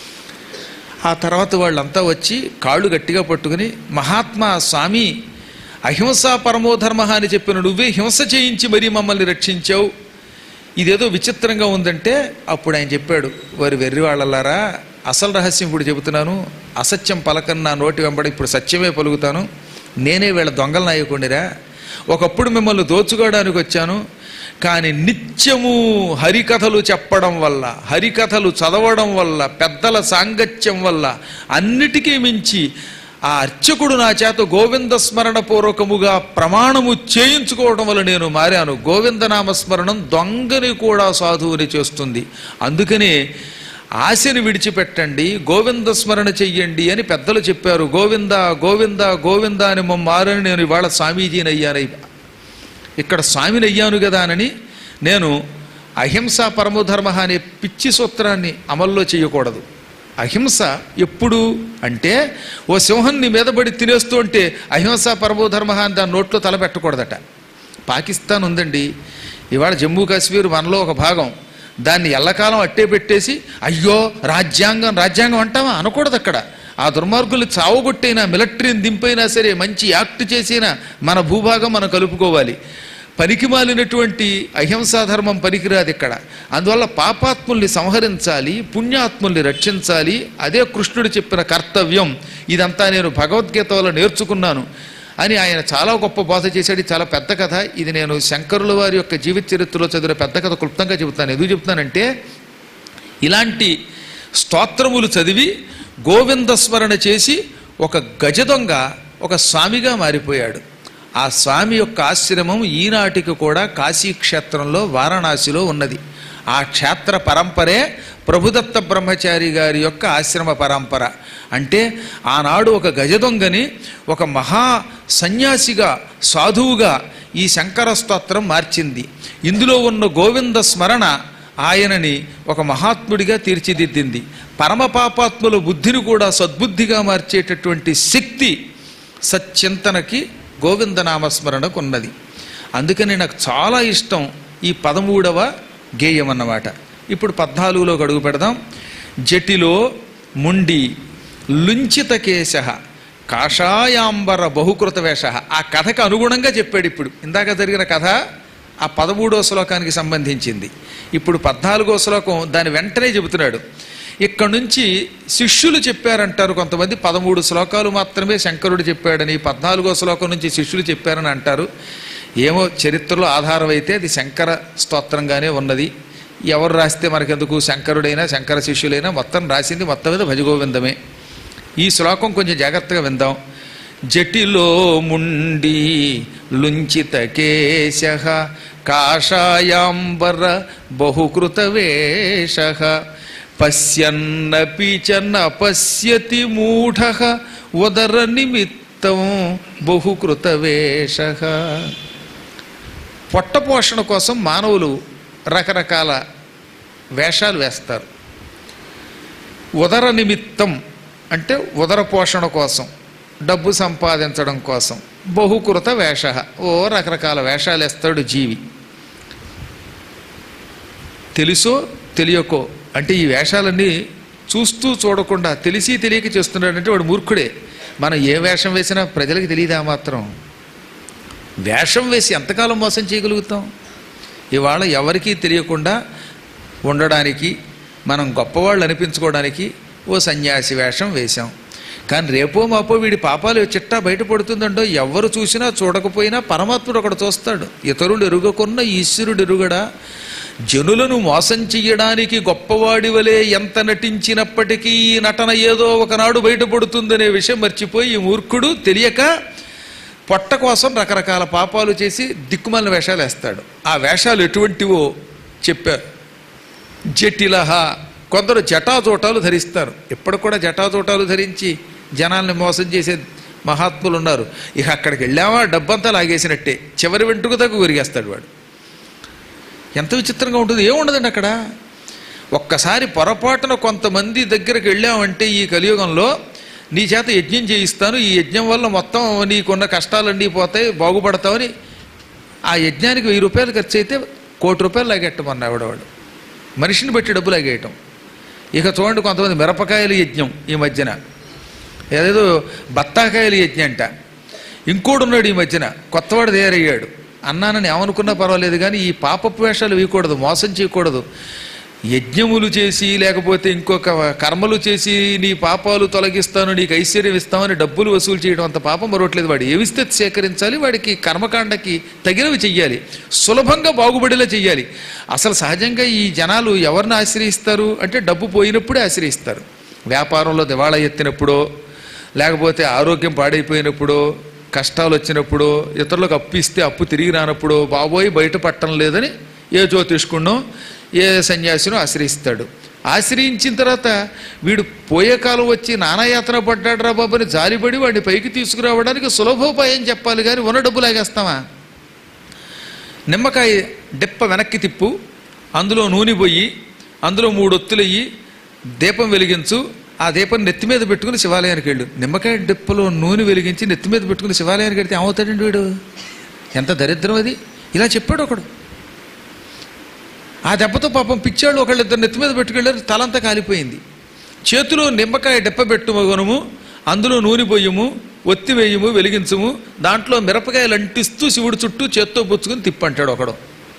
Speaker 1: ఆ తర్వాత వాళ్ళంతా వచ్చి కాళ్ళు గట్టిగా పట్టుకుని మహాత్మా స్వామి అహింసా పరమోధర్మ అని చెప్పిన నువ్వే హింస చేయించి మరీ మమ్మల్ని రక్షించావు ఇదేదో విచిత్రంగా ఉందంటే అప్పుడు ఆయన చెప్పాడు వారి వెర్రి వాళ్ళలారా అసలు రహస్యం ఇప్పుడు చెబుతున్నాను అసత్యం పలకని నా నోటి వెంబడి ఇప్పుడు సత్యమే పలుకుతాను నేనే వీళ్ళ దొంగల నాయకుండిరా ఒకప్పుడు మిమ్మల్ని దోచుకోవడానికి వచ్చాను కానీ నిత్యము హరికథలు చెప్పడం వల్ల హరికథలు చదవడం వల్ల పెద్దల సాంగత్యం వల్ల అన్నిటికీ మించి ఆ అర్చకుడు నా చేత గోవింద స్మరణ పూర్వకముగా ప్రమాణము చేయించుకోవడం వల్ల నేను మారాను గోవింద నామస్మరణం దొంగని కూడా సాధువుని చేస్తుంది అందుకనే ఆశని విడిచిపెట్టండి గోవింద స్మరణ చెయ్యండి అని పెద్దలు చెప్పారు గోవింద గోవింద గోవింద అని మమ్మారని నేను ఇవాళ స్వామీజీని అయ్యాను ఇక్కడ స్వామిని అయ్యాను కదా అని నేను అహింస పరమధర్మ అనే పిచ్చి సూత్రాన్ని అమల్లో చేయకూడదు అహింస ఎప్పుడు అంటే ఓ సింహం నీ మీద పడి తినేస్తూ ఉంటే అహింస పరమోధర్మ అని దాని నోట్లో తల పెట్టకూడదట పాకిస్తాన్ ఉందండి ఇవాళ జమ్మూ కాశ్మీర్ మనలో ఒక భాగం దాన్ని ఎల్లకాలం అట్టే పెట్టేసి అయ్యో రాజ్యాంగం రాజ్యాంగం అంటావా అనకూడదు అక్కడ ఆ దుర్మార్గుల్ని చావుగొట్టైనా మిలిటరీని దింపైనా సరే మంచి యాక్ట్ చేసినా మన భూభాగం మనం కలుపుకోవాలి పనికి మాలినటువంటి అహింసా ధర్మం పనికిరాదు ఇక్కడ అందువల్ల పాపాత్ముల్ని సంహరించాలి పుణ్యాత్ముల్ని రక్షించాలి అదే కృష్ణుడు చెప్పిన కర్తవ్యం ఇదంతా నేను భగవద్గీత వల్ల నేర్చుకున్నాను అని ఆయన చాలా గొప్ప బోధ చేశాడు ఇది చాలా పెద్ద కథ ఇది నేను శంకరుల వారి యొక్క జీవిత చరిత్రలో చదివిన పెద్ద కథ క్లుప్తంగా చెబుతాను ఎందుకు చెబుతానంటే ఇలాంటి స్తోత్రములు చదివి గోవింద స్మరణ చేసి ఒక గజ దొంగ ఒక స్వామిగా మారిపోయాడు ఆ స్వామి యొక్క ఆశ్రమం ఈనాటికి కూడా కాశీ క్షేత్రంలో వారణాసిలో ఉన్నది ఆ క్షేత్ర పరంపరే ప్రభుదత్త బ్రహ్మచారి గారి యొక్క ఆశ్రమ పరంపర అంటే ఆనాడు ఒక గజదొంగని ఒక మహా సన్యాసిగా సాధువుగా ఈ శంకర స్తోత్రం మార్చింది ఇందులో ఉన్న గోవింద స్మరణ ఆయనని ఒక మహాత్ముడిగా తీర్చిదిద్దింది పరమ పాపాత్ముల బుద్ధిని కూడా సద్బుద్ధిగా మార్చేటటువంటి శక్తి సచ్చింతనకి గోవిందనామస్మరణకు ఉన్నది అందుకని నాకు చాలా ఇష్టం ఈ పదమూడవ గేయం అన్నమాట ఇప్పుడు పద్నాలుగులోకి అడుగు పెడదాం జటిలో ముండి లుంచిత కేశ కాషాయాంబర బహుకృత వేష ఆ కథకు అనుగుణంగా చెప్పాడు ఇప్పుడు ఇందాక జరిగిన కథ ఆ పదమూడో శ్లోకానికి సంబంధించింది ఇప్పుడు పద్నాలుగో శ్లోకం దాని వెంటనే చెబుతున్నాడు ఇక్కడ నుంచి శిష్యులు చెప్పారంటారు కొంతమంది పదమూడు శ్లోకాలు మాత్రమే శంకరుడు చెప్పాడని పద్నాలుగో శ్లోకం నుంచి శిష్యులు చెప్పారని అంటారు ఏమో చరిత్రలో ఆధారం అయితే అది శంకర స్తోత్రంగానే ఉన్నది ఎవరు రాస్తే మనకెందుకు శంకరుడైనా శంకర శిష్యులైనా మొత్తం రాసింది మొత్తం మీద భజగోవిందమే ఈ శ్లోకం కొంచెం జాగ్రత్తగా విందాం జటిలో ముండి లుంచిత కేశ కాషాయాంబర బహుకృత వేష పశ్యన్నపి చ న పశ్యతి మూఢ ఉదర నిమిత్తం బహుకృత వేష పొట్టపోషణ కోసం మానవులు రకరకాల వేషాలు వేస్తారు ఉదర నిమిత్తం అంటే ఉదర పోషణ కోసం డబ్బు సంపాదించడం కోసం బహుకృత వేష ఓ రకరకాల వేషాలు వేస్తాడు జీవి తెలుసో తెలియకో అంటే ఈ వేషాలన్నీ చూస్తూ చూడకుండా తెలిసి తెలియక చేస్తున్నాడంటే వాడు మూర్ఖుడే మనం ఏ వేషం వేసినా ప్రజలకు తెలియదా మాత్రం వేషం వేసి ఎంతకాలం మోసం చేయగలుగుతాం ఇవాళ ఎవరికీ తెలియకుండా ఉండడానికి మనం గొప్పవాళ్ళు అనిపించుకోవడానికి ఓ సన్యాసి వేషం వేశాం కానీ రేపో మాపో వీడి పాపాలు చిట్టా బయటపడుతుందండో ఎవరు చూసినా చూడకపోయినా పరమాత్ముడు ఒకడు చూస్తాడు ఇతరులు ఎరుగకున్న ఈశ్వరుడు ఎరుగడా జనులను మోసం చెయ్యడానికి గొప్పవాడి వలె ఎంత నటించినప్పటికీ ఈ నటన ఏదో ఒకనాడు బయటపడుతుందనే విషయం మర్చిపోయి ఈ మూర్ఖుడు తెలియక పొట్ట కోసం రకరకాల పాపాలు చేసి దిక్కుమాలిన వేషాలు వేస్తాడు ఆ వేషాలు ఎటువంటివో చెప్పారు జటిలహ కొందరు జటాజోటాలు ధరిస్తారు ఇప్పుడు కూడా జటాజోటాలు ధరించి జనాల్ని మోసం చేసే మహాత్ములు ఉన్నారు ఇక అక్కడికి వెళ్ళామా డబ్బంతా లాగేసినట్టే చివరి వెంట్రుక దగ్గర గురిగేస్తాడు వాడు ఎంత విచిత్రంగా ఉంటుంది ఏముండదండి అక్కడ ఒక్కసారి పొరపాటున కొంతమంది దగ్గరికి వెళ్ళామంటే ఈ కలియుగంలో నీ చేత యజ్ఞం చేయిస్తాను ఈ యజ్ఞం వల్ల మొత్తం నీకున్న కష్టాలన్నీ పోతాయి బాగుపడతావని ఆ యజ్ఞానికి వెయ్యి రూపాయలు ఖర్చు అయితే కోటి రూపాయలు లాగెట్టమన్నా ఆవిడవాడు మనిషిని బట్టి డబ్బు లాగేయటం ఇక చూడండి కొంతమంది మిరపకాయల యజ్ఞం ఈ మధ్యన ఏదేదో బత్తాకాయల యజ్ఞం అంట ఇంకోడు ఉన్నాడు ఈ మధ్యన కొత్తవాడు తయారయ్యాడు అన్నానని ఏమనుకున్నా పర్వాలేదు కానీ ఈ పాపపు వేషాలు వేయకూడదు మోసం చేయకూడదు యజ్ఞములు చేసి లేకపోతే ఇంకొక కర్మలు చేసి నీ పాపాలు తొలగిస్తాను నీకు ఐశ్వర్యం ఇస్తామని డబ్బులు వసూలు చేయడం అంత పాపం మరొట్లేదు వాడు ఏవిస్తే సేకరించాలి వాడికి కర్మకాండకి తగినవి చెయ్యాలి సులభంగా బాగుపడేలా చెయ్యాలి అసలు సహజంగా ఈ జనాలు ఎవరిని ఆశ్రయిస్తారు అంటే డబ్బు పోయినప్పుడే ఆశ్రయిస్తారు వ్యాపారంలో దివాళా ఎత్తినప్పుడో లేకపోతే ఆరోగ్యం పాడైపోయినప్పుడు కష్టాలు వచ్చినప్పుడు ఇతరులకు అప్పు ఇస్తే అప్పు తిరిగి రానప్పుడు బాబోయ్ బయట పట్టం లేదని ఏ జ్యోతిష్కుణ్ణో ఏ సన్యాసినో ఆశ్రయిస్తాడు ఆశ్రయించిన తర్వాత వీడు పోయే కాలం వచ్చి నానాయాతన పడ్డాడు రా బాబుని జాలిపడి వాడిని పైకి తీసుకురావడానికి సులభోపాయం చెప్పాలి కానీ ఉన్న డబ్బు లాగేస్తామా నిమ్మకాయ డెప్ప వెనక్కి తిప్పు అందులో నూనె పోయి అందులో మూడు ఒత్తులయ్యి దీపం వెలిగించు ఆ దీపం నెత్తి మీద పెట్టుకుని శివాలయానికి వెళ్ళు నిమ్మకాయ డెప్పలో నూనె వెలిగించి నెత్తి మీద పెట్టుకుని శివాలయానికి వెళ్తే ఏమవుతాడండి వీడు ఎంత దరిద్రం అది ఇలా చెప్పాడు ఒకడు ఆ దెబ్బతో పాపం పిచ్చాళ్ళు ఒకళ్ళిద్దరు నెత్తి మీద పెట్టుకెళ్ళారు తలంతా కాలిపోయింది చేతిలో నిమ్మకాయ డెప్ప పెట్టుమగనుము అందులో నూనె పొయ్యము ఒత్తి వేయము వెలిగించము దాంట్లో మిరపకాయలు అంటిస్తూ శివుడు చుట్టూ చేత్తో పుచ్చుకుని తిప్పంటాడు ఒకడు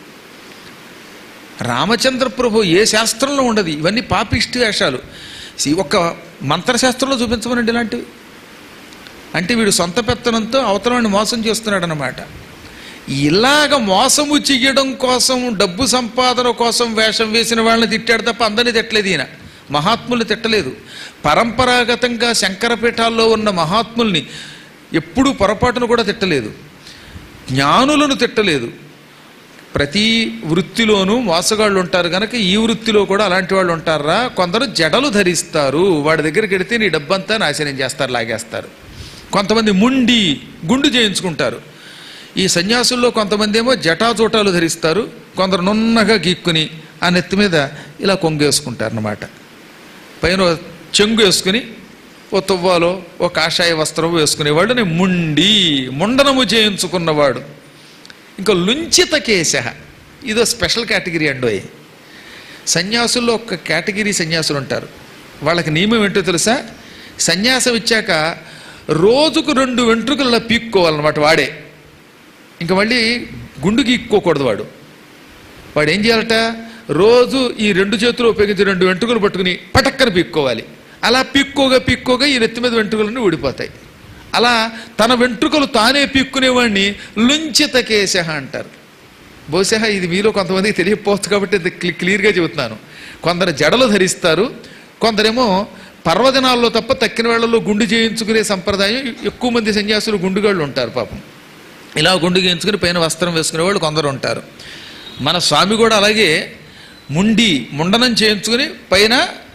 Speaker 1: రామచంద్ర ప్రభు ఏ శాస్త్రంలో ఉండదు ఇవన్నీ పాపిష్టి వేషాలు సి- ఒక్క మంత్రశాస్త్రంలో చూపించమనండి ఇలాంటివి అంటే వీడు సొంత పెత్తనంతో అవతలని మోసం చేస్తున్నాడు అనమాట ఇలాగ మోసము చెయ్యడం కోసం డబ్బు సంపాదన కోసం వేషం వేసిన వాళ్ళని తిట్టాడు తప్ప అందరినీ తిట్టలేదు ఈయన మహాత్ముల్ని తిట్టలేదు పరంపరాగతంగా శంకరపీఠాల్లో ఉన్న మహాత్ముల్ని ఎప్పుడూ పొరపాటును కూడా తిట్టలేదు జ్ఞానులను తిట్టలేదు ప్రతి వృత్తిలోనూ మోసగాళ్ళు ఉంటారు కనుక ఈ వృత్తిలో కూడా అలాంటి వాళ్ళు ఉంటారా కొందరు జడలు ధరిస్తారు వాడి దగ్గరికి వెడితే నీ డబ్బంతా నాశనం చేస్తారు లాగేస్తారు కొంతమంది ముండి గుండు చేయించుకుంటారు ఈ సన్యాసుల్లో కొంతమంది ఏమో జటాజోటాలు ధరిస్తారు కొందరు నున్నగా గీక్కుని ఆ నెత్తి మీద ఇలా కొంగేసుకుంటారు అన్నమాట పైన ఓ చెంగు వేసుకుని ఓ తువ్వాలో ఓ కాషాయ వస్త్రం వేసుకునేవాడు ముండి ముండనము చేయించుకున్నవాడు ఇంకా లుంచిత కేశ ఇదో స్పెషల్ కేటగిరీ అండోయ్ సన్యాసుల్లో ఒక కేటగిరీ సన్యాసులు ఉంటారు వాళ్ళకి నియమం ఏంటో తెలుసా సన్యాసం ఇచ్చాక రోజుకు రెండు వెంట్రుకలు ఇలా పీక్కోవాలన్నమాట వాడే ఇంకా మళ్ళీ గుండు గీక్కోకూడదు వాడు వాడు ఏం చేయాలట రోజు ఈ రెండు చేతులు ఉపయోగించి రెండు వెంట్రుకలు పట్టుకుని పటక్కన పీక్కోవాలి అలా పీక్కోగా పీక్కోగా ఈ నెత్తి మీద వెంట్రుకలన్నీ ఊడిపోతాయి అలా తన వెంట్రుకలు తానే పీక్కునేవాడిని లుంచిత కేశ అంటారు బహుశా ఇది మీలో కొంతమందికి తెలియకపోవచ్చు కాబట్టి ఇది క్లి- క్లియర్గా చెబుతున్నాను కొందరు జడలు ధరిస్తారు కొందరేమో పర్వదినాల్లో తప్ప తక్కిన వేళల్లో గుండు చేయించుకునే సంప్రదాయం ఎక్కువ మంది సన్యాసులు గుండుగాళ్ళు ఉంటారు పాపం ఇలా గుండు చేయించుకుని పైన వస్త్రం వేసుకునే వాళ్ళు కొందరు ఉంటారు మన స్వామి కూడా అలాగే ముండి ముండనం చేయించుకుని పైన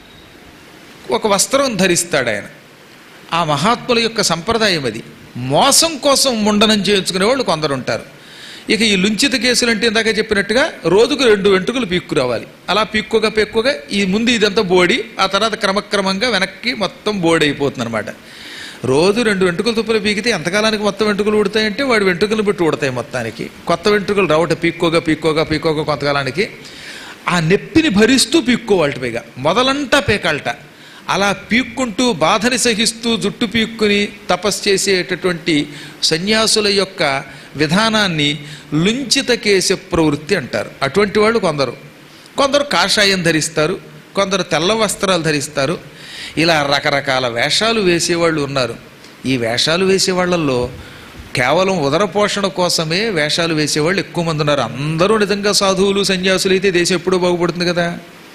Speaker 1: ఒక వస్త్రం ధరిస్తాడు ఆయన ఆ మహాత్ముల యొక్క సంప్రదాయం అది మోసం కోసం ముండనం చేయించుకునే వాళ్ళు కొందరు ఉంటారు ఇక ఈ లుంచిత కేసులు అంటే ఇందాక చెప్పినట్టుగా రోజుకు రెండు వెంట్రుకలు పీక్కురావాలి అలా పీక్కోగా పీక్కోగా ఈ ముందు ఇదంతా బోడి ఆ తర్వాత క్రమక్రమంగా వెనక్కి మొత్తం బోడి అయిపోతుంది అనమాట రోజు రెండు వెంట్రుకలు తుప్పులు పీకితే ఎంతకాలానికి మొత్తం వెంట్రుకలు ఉడతాయంటే వాడి వెంట్రుకలు పెట్టి ఉడతాయి మొత్తానికి కొత్త వెంట్రుకలు రావట పీక్కోగా పీక్కోగా పీక్కోగా కొంతకాలానికి ఆ నొప్పిని భరిస్తూ పీక్కోవాలట పైగా మొదలంటా పీకాలట అలా పీక్కుంటూ బాధని సహిస్తూ జుట్టు పీక్కుని తపస్సు చేసేటటువంటి సన్యాసుల యొక్క విధానాన్ని లుంచిత కేశ ప్రవృత్తి అంటారు అటువంటి వాళ్ళు కొందరు కొందరు కాషాయం ధరిస్తారు కొందరు తెల్ల వస్త్రాలు ధరిస్తారు ఇలా రకరకాల వేషాలు వేసేవాళ్ళు ఉన్నారు ఈ వేషాలు వేసే వాళ్ళల్లో కేవలం ఉదర పోషణ కోసమే వేషాలు వేసేవాళ్ళు ఎక్కువ మంది ఉన్నారు అందరూ నిజంగా సాధువులు సన్యాసులు అయితే దేశం ఎప్పుడూ బాగుపడుతుంది కదా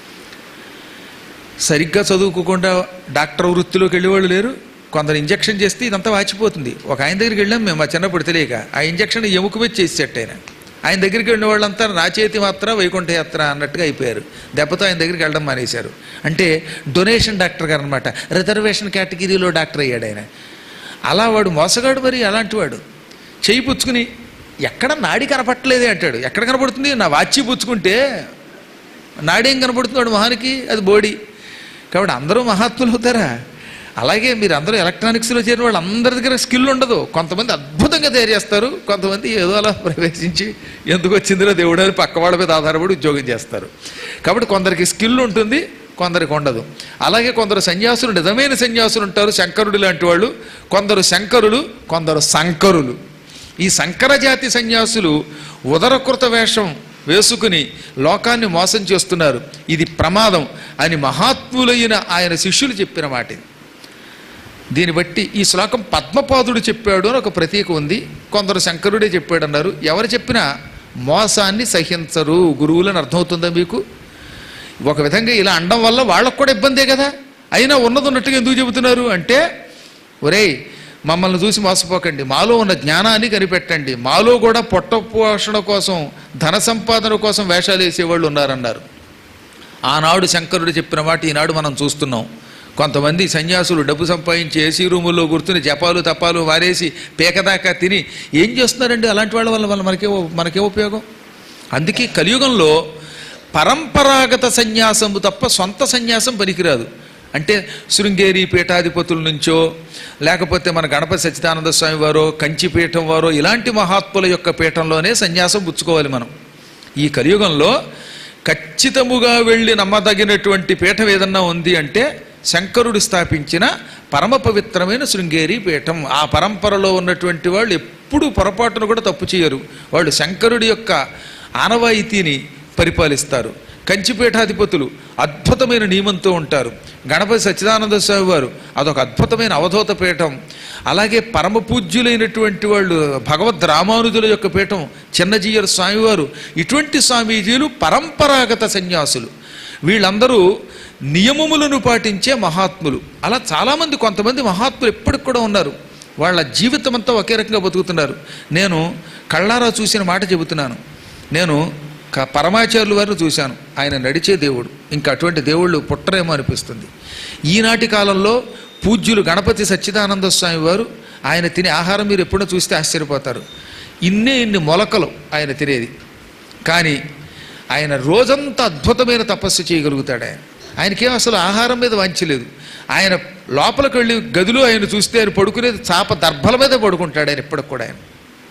Speaker 1: సరిగ్గా చదువుకోకుండా డాక్టర్ వృత్తిలోకి వెళ్ళేవాళ్ళు లేరు కొందరు ఇంజక్షన్ చేస్తే ఇదంతా వాచిపోతుంది ఒక ఆయన దగ్గరికి వెళ్ళాం మేము మా చిన్నప్పుడు తెలియక ఆ ఇంజక్షన్ ఎముక మీద చేసేట ఆయన ఆయన దగ్గరికి వెళ్ళిన వాళ్ళంతా నా చేతి మాత్ర వైకుంఠ యాత్ర అన్నట్టుగా అయిపోయారు దెబ్బతో ఆయన దగ్గరికి వెళ్ళడం మానేశారు అంటే డొనేషన్ డాక్టర్ గారు అనమాట రిజర్వేషన్ కేటగిరీలో డాక్టర్ అయ్యాడు ఆయన అలా వాడు మోసగాడు మరి అలాంటి వాడు చేయి పుచ్చుకుని ఎక్కడ నాడి కనపట్టలేదే అంటాడు ఎక్కడ కనపడుతుంది నా వాచి పుచ్చుకుంటే నాడేం కనపడుతుంది వాడు మహానికి అది బోడి కాబట్టి అందరూ మహాత్ములు అవుతారా అలాగే మీరు అందరూ ఎలక్ట్రానిక్స్లో చేరిన వాళ్ళు అందరి దగ్గర స్కిల్ ఉండదు కొంతమంది అద్భుతంగా తయారు చేస్తారు కొంతమంది ఏదో అలా ప్రవేశించి ఎందుకు వచ్చిందిలో దేవుడు అని పక్క వాళ్ళ మీద ఆధారపడి ఉద్యోగం చేస్తారు కాబట్టి కొందరికి స్కిల్ ఉంటుంది కొందరికి ఉండదు అలాగే కొందరు సన్యాసులు నిజమైన సన్యాసులు ఉంటారు శంకరుడు లాంటి వాళ్ళు కొందరు శంకరులు కొందరు సంకరులు ఈ సంకర జాతి సన్యాసులు ఉదరకృత వేషం వేసుకుని లోకాన్ని మోసం చేస్తున్నారు ఇది ప్రమాదం అని మహాత్ములైన ఆయన శిష్యులు చెప్పిన మాట ఇది. దీన్ని బట్టి ఈ శ్లోకం పద్మపాదుడు చెప్పాడు అని ఒక ప్రతీక ఉంది కొందరు శంకరుడే చెప్పాడు అన్నారు ఎవరు చెప్పినా మోసాన్ని సహించరు గురువులని అర్థమవుతుందా మీకు ఒక విధంగా ఇలా అనడం వల్ల వాళ్ళకు కూడా ఇబ్బందే కదా అయినా ఉన్నది ఉన్నట్టుగా ఎందుకు చెబుతున్నారు అంటే ఒరేయ్ మమ్మల్ని చూసి మోసపోకండి మాలో ఉన్న జ్ఞానాన్ని కనిపెట్టండి మాలో కూడా పొట్ట పోషణ కోసం ధన సంపాదన కోసం వేషాలు వేసేవాళ్ళు ఉన్నారన్నారు ఆనాడు శంకరుడు చెప్పిన మాట ఈనాడు మనం చూస్తున్నాం కొంతమంది సన్యాసులు డబ్బు సంపాదించి ఏసీ రూముల్లో కూర్చుని జపాలు తపాలు వారేసి పేకదాకా తిని ఏం చేస్తున్నారండి అలాంటి వాళ్ళ వల్ల వల్ల మనకే మనకే ఉపయోగం అందుకే కలియుగంలో పరంపరాగత సన్యాసము తప్ప సొంత సన్యాసం పనికిరాదు అంటే శృంగేరి పీఠాధిపతుల నుంచో లేకపోతే మన గణపతి సచ్చిదానంద స్వామి వారో కంచి పీఠం వారో ఇలాంటి మహాత్ముల యొక్క పీఠంలోనే సన్యాసం పుచ్చుకోవాలి మనం ఈ కలియుగంలో ఖచ్చితముగా వెళ్ళి నమ్మదగినటువంటి పీఠం ఏదన్నా ఉంది అంటే శంకరుడు స్థాపించిన పరమ పవిత్రమైన శృంగేరి పీఠం ఆ పరంపరలో ఉన్నటువంటి వాళ్ళు ఎప్పుడూ పొరపాటును కూడా తప్పు చేయరు వాళ్ళు శంకరుడి యొక్క ఆనవాయితీని పరిపాలిస్తారు కంచిపీఠాధిపతులు అద్భుతమైన నియమంతో ఉంటారు గణపతి సచ్చిదానంద స్వామి వారు అదొక అద్భుతమైన అవధూత పీఠం అలాగే పరమ పూజ్యులైనటువంటి వాళ్ళు భగవద్ రామానుజుల యొక్క పీఠం చిన్నజీయర్ స్వామివారు ఇటువంటి స్వామీజీలు పరంపరాగత సన్యాసులు వీళ్ళందరూ నియమములను పాటించే మహాత్ములు అలా చాలామంది కొంతమంది మహాత్ములు ఎప్పటికి కూడా ఉన్నారు వాళ్ళ జీవితం అంతా ఒకే రకంగా బతుకుతున్నారు నేను కళ్ళారా చూసిన మాట చెబుతున్నాను నేను క- పరమాచార్యుల వారిని చూశాను ఆయన నడిచే దేవుడు ఇంకా అటువంటి దేవుళ్ళు పుట్టరేమో అనిపిస్తుంది ఈనాటి కాలంలో పూజ్యులు గణపతి సచ్చిదానంద స్వామి వారు ఆయన తినే ఆహారం మీరు ఎప్పుడో చూస్తే ఆశ్చర్యపోతారు ఇన్నే ఇన్ని మొలకలు ఆయన తినేది కానీ ఆయన రోజంతా అద్భుతమైన తపస్సు చేయగలుగుతాడు ఆయన ఆయనకేం అసలు ఆహారం మీద వంచలేదు ఆయన లోపలికి వెళ్ళి గదిలో ఆయన చూస్తే ఆయన పడుకునేది చాప దర్భల మీద పడుకుంటాడు ఆయన ఇప్పటికి కూడా ఆయన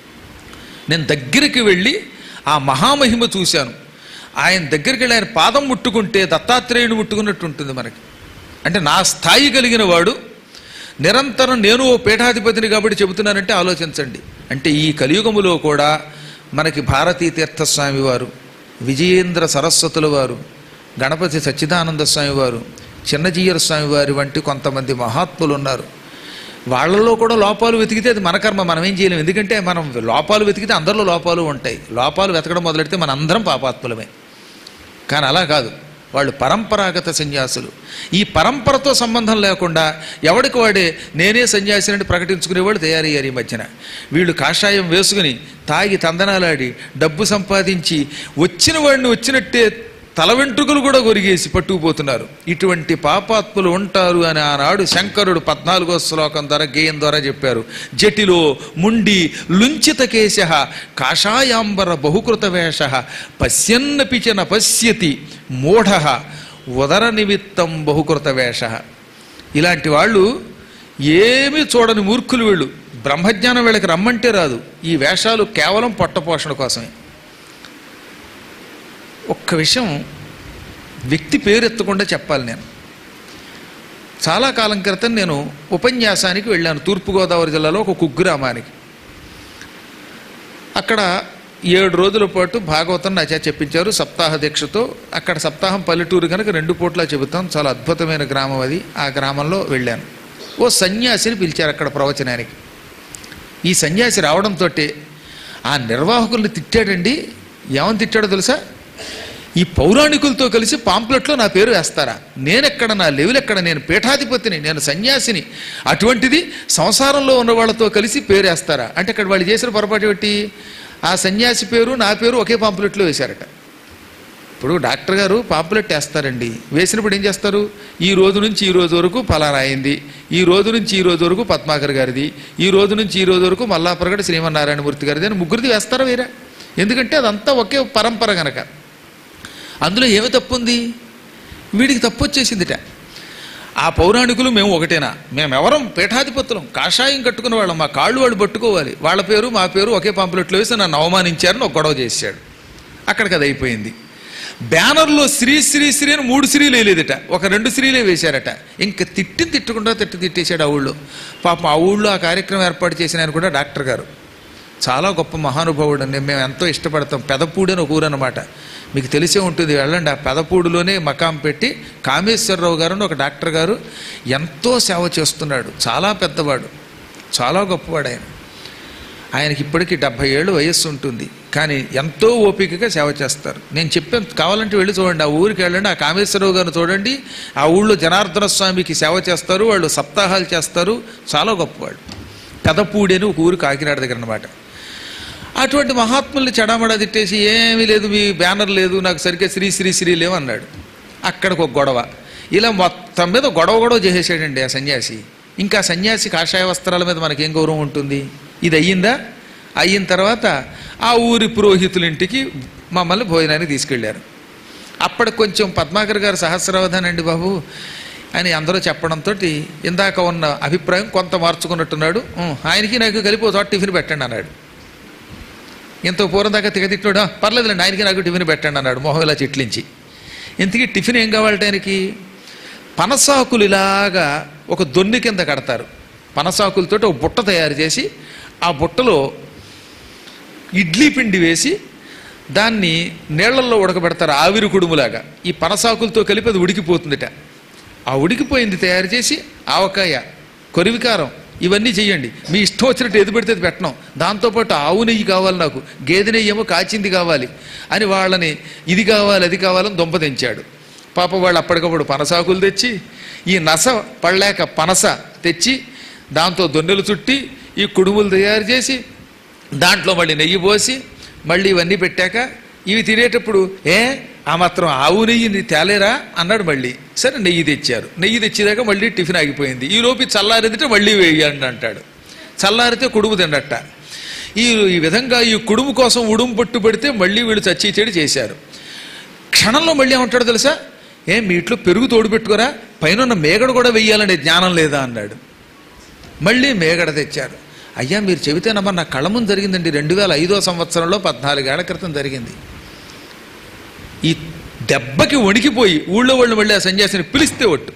Speaker 1: నేను దగ్గరికి వెళ్ళి ఆ మహామహిమ చూశాను ఆయన దగ్గరికి వెళ్ళి ఆయన పాదం ముట్టుకుంటే దత్తాత్రేయుని ముట్టుకున్నట్టు ఉంటుంది మనకి అంటే నా స్థాయి కలిగిన వాడు నిరంతరం నేను ఓ పీఠాధిపతిని కాబట్టి చెబుతున్నానంటే ఆలోచించండి అంటే ఈ కలియుగములో కూడా మనకి భారతీ తీర్థస్వామి వారు విజయేంద్ర సరస్వతుల వారు గణపతి సచ్చిదానంద స్వామి వారు చిన్నజీయర స్వామి వారి వంటి కొంతమంది మహాత్ములు ఉన్నారు వాళ్ళలో కూడా లోపాలు వెతికితే అది మన కర్మ మనం ఏం చేయలేం ఎందుకంటే మనం లోపాలు వెతికితే అందరిలో లోపాలు ఉంటాయి లోపాలు వెతకడం మొదలెడితే మన అందరం పాపాత్ములమే కానీ అలా కాదు వాళ్ళు పరంపరాగత సన్యాసులు ఈ పరంపరతో సంబంధం లేకుండా ఎవడికి వాడే నేనే సన్యాసిని ప్రకటించుకునేవాళ్ళు తయారయ్యారు ఈ మధ్యన వీళ్ళు కాషాయం వేసుకుని తాగి తందనాలాడి డబ్బు సంపాదించి వచ్చిన వాడిని వచ్చినట్టే తల వెంట్రుకలు కూడా కొరిగేసి పట్టుకుపోతున్నారు ఇటువంటి పాపాత్ములు ఉంటారు అని ఆనాడు శంకరుడు పద్నాలుగో శ్లోకం ద్వారా గేయం ద్వారా చెప్పారు జటిలో ముండి లుంచిత కేశ కాషాయాంబర బహుకృత వేష పశ్యన్నపి చ న పశ్యతి మూఢ ఉదర నిమిత్తం బహుకృత వేష ఇలాంటి వాళ్ళు ఏమీ చూడని మూర్ఖులు వీళ్ళు బ్రహ్మజ్ఞానం వీళ్ళకి రమ్మంటే రాదు ఈ వేషాలు కేవలం పొట్టపోషణ కోసమే ఒక్క విషయం వ్యక్తి పేరు ఎత్తకుండా చెప్పాలి నేను చాలా కాలం క్రితం నేను ఉపన్యాసానికి వెళ్ళాను తూర్పుగోదావరి జిల్లాలో ఒక కుగ్రామానికి అక్కడ ఏడు రోజుల పాటు భాగవతం నా చేత చెప్పించారు సప్తాహ దీక్షతో అక్కడ సప్తాహం పల్లెటూరు కనుక రెండు పూట్ల చెబుతాం చాలా అద్భుతమైన గ్రామం అది ఆ గ్రామంలో వెళ్ళాను ఓ సన్యాసిని పిలిచారు అక్కడ ప్రవచనానికి ఈ సన్యాసి రావడంతో ఆ నిర్వాహకుల్ని తిట్టాడండి ఏమని తిట్టాడో తెలుసా ఈ పౌరాణికులతో కలిసి పాంప్లెట్లో నా పేరు వేస్తారా నేనెక్కడ నా లెవెల్ ఎక్కడ నేను పీఠాధిపతిని నేను సన్యాసిని అటువంటిది సంసారంలో ఉన్న వాళ్ళతో కలిసి పేరు వేస్తారా అంటే ఇక్కడ వాళ్ళు చేసిన పొరపాటు ఏమిటి ఆ సన్యాసి పేరు నా పేరు ఒకే పాంప్లెట్లో వేశారట ఇప్పుడు డాక్టర్ గారు పాంప్లెట్ వేస్తారండి వేసినప్పుడు ఏం చేస్తారు ఈ రోజు నుంచి ఈ రోజు వరకు ఫలానా అయింది ఈ రోజు నుంచి ఈ రోజు వరకు పద్మాకర్ గారిది ఈ రోజు నుంచి ఈ రోజు వరకు మల్లాపరగడ శ్రీమన్నారాయణమూర్తి గారిది అని ముగ్గురిది వేస్తారా వేరే ఎందుకంటే అదంతా ఒకే పరంపర గనక అందులో ఏమి తప్పు ఉంది వీడికి తప్పు వచ్చేసిందిట ఆ పౌరాణికులు మేము ఒకటేనా మేము ఎవరం పీఠాధిపతులం కాషాయం కట్టుకున్న వాళ్ళం మా కాళ్ళు వాళ్ళు పట్టుకోవాలి వాళ్ళ పేరు మా పేరు ఒకే పాంపులెట్లో వేసి నన్ను అవమానించారని ఒక గొడవ చేశాడు అక్కడికి అది అయిపోయింది బ్యానర్లో శ్రీ శ్రీ శ్రీ అని మూడు శ్రీలు వేయలేదట ఒక రెండు శ్రీలే వేశారట ఇంకా తిట్టి తిట్టకుండా తిట్టి తిట్టేశాడు ఆ ఊళ్ళో పాపం ఆ ఊళ్ళో ఆ కార్యక్రమం ఏర్పాటు చేసిన ఆయన కూడా డాక్టర్ గారు చాలా గొప్ప మహానుభావుడు అండి మేము ఎంతో ఇష్టపడతాం పెదపూడి అని ఒక ఊరు అనమాట మీకు తెలిసే ఉంటుంది వెళ్ళండి ఆ పెదపూడిలోనే మకాం పెట్టి కామేశ్వరరావు గారు అని ఒక డాక్టర్ గారు ఎంతో సేవ చేస్తున్నాడు చాలా పెద్దవాడు చాలా గొప్పవాడు ఆయన ఆయనకి ఇప్పటికీ డెబ్భై ఏళ్ళు వయస్సు ఉంటుంది కానీ ఎంతో ఓపికగా సేవ చేస్తారు నేను చెప్పాను కావాలంటే వెళ్ళి చూడండి ఆ ఊరికి వెళ్ళండి ఆ కామేశ్వరరావు గారిని చూడండి ఆ ఊళ్ళో జనార్దన స్వామికి సేవ చేస్తారు వాళ్ళు సప్తాహాలు చేస్తారు చాలా గొప్పవాళ్ళు కథపూడి అని ఒక ఊరు కాకినాడ దగ్గర అనమాట అటువంటి మహాత్ముల్ని చెడామడా తిట్టేసి ఏమీ లేదు మీ బ్యానర్ లేదు నాకు సరిగ్గా శ్రీ శ్రీ శ్రీ లేవు అన్నాడు అక్కడికి ఒక గొడవ ఇలా మొత్తం మీద గొడవ గొడవ చేసేసాడండి ఆ సన్యాసి ఇంకా సన్యాసి కాషాయ వస్త్రాల మీద మనకేం గౌరవం ఉంటుంది ఇది అయ్యిందా అయిన తర్వాత ఆ ఊరి పురోహితుల ఇంటికి మమ్మల్ని భోజనానికి తీసుకెళ్లారు అప్పటికి కొంచెం పద్మాకర్ గారు సహస్రావధానండి బాబు అని అందరూ చెప్పడంతో ఇందాక ఉన్న అభిప్రాయం కొంత మార్చుకున్నట్టున్నాడు "ఉం, ఆయనకి నాకు కలిపి ఒక చోట టిఫిన్ పెట్టండి అన్నాడు ఇంత పూర్వం దాకా తిట్టోడా పర్లేదులేండి ఆయనకి నాకు టిఫిన్ పెట్టండి అన్నాడు మొహం ఇలా చిట్లించి ఇంతకీ టిఫిన్ ఏం కావాలట ఆయనకి పనసాకులు ఇలాగా ఒక దొన్ని కింద కడతారు పనసాకులతో ఒక బుట్ట తయారు చేసి ఆ బుట్టలో ఇడ్లీ పిండి వేసి దాన్ని నీళ్లలో ఉడకబెడతారు ఆవిరి కుడుములాగా ఈ పనసాకులతో కలిపి అది ఉడికిపోతుందిట ఆ ఉడికిపోయింది తయారు చేసి ఆవకాయ కొరివికారం ఇవన్నీ చెయ్యండి మీ ఇష్టం వచ్చినట్టు ఎది పెడితే అది పెట్టడం దాంతోపాటు ఆవు నెయ్యి కావాలి నాకు గేదె నెయ్యి ఏమో కాచింది కావాలి అని వాళ్ళని ఇది కావాలి అది కావాలని దొంపదించాడు పాప వాళ్ళు అప్పటికప్పుడు పనసాకులు తెచ్చి ఈ నస పడలేక పనస తెచ్చి దాంతో దొన్నెలు చుట్టి ఈ కుడుములు తయారు చేసి దాంట్లో మళ్ళీ నెయ్యి పోసి మళ్ళీ ఇవన్నీ పెట్టాక ఇవి తినేటప్పుడు ఏ ఆ మాత్రం ఆవు నెయ్యిని తేలేరా అన్నాడు మళ్ళీ సరే నెయ్యి తెచ్చారు నెయ్యి తెచ్చేదాకా మళ్ళీ టిఫిన్ ఆగిపోయింది ఈ లోపు చల్లారిదితే మళ్ళీ వేయండి అంటాడు చల్లారితే కుడుము తిండట ఈ ఈ విధంగా ఈ కుడుము కోసం ఉడుము పట్టు పెడితే మళ్ళీ వీళ్ళు చచ్చి చెడి చేశారు క్షణంలో మళ్ళీ ఏమంటాడు తెలుసా ఏం మీ ఇంట్లో పెరుగు తోడు పెట్టుకోరా పైన ఉన్న మేగడ కూడా వెయ్యాలనే జ్ఞానం లేదా అన్నాడు మళ్ళీ మేగడ తెచ్చారు అయ్యా మీరు చెబితేనమ్మా నా కళ్ళ ముందు జరిగిందండి రెండు వేల ఐదో సంవత్సరంలో పద్నాలుగేళ్ల క్రితం జరిగింది ఈ దెబ్బకి వణికిపోయి ఊళ్ళో వాళ్ళు మళ్ళీ ఆ సన్యాసిని పిలిస్తే ఒట్టు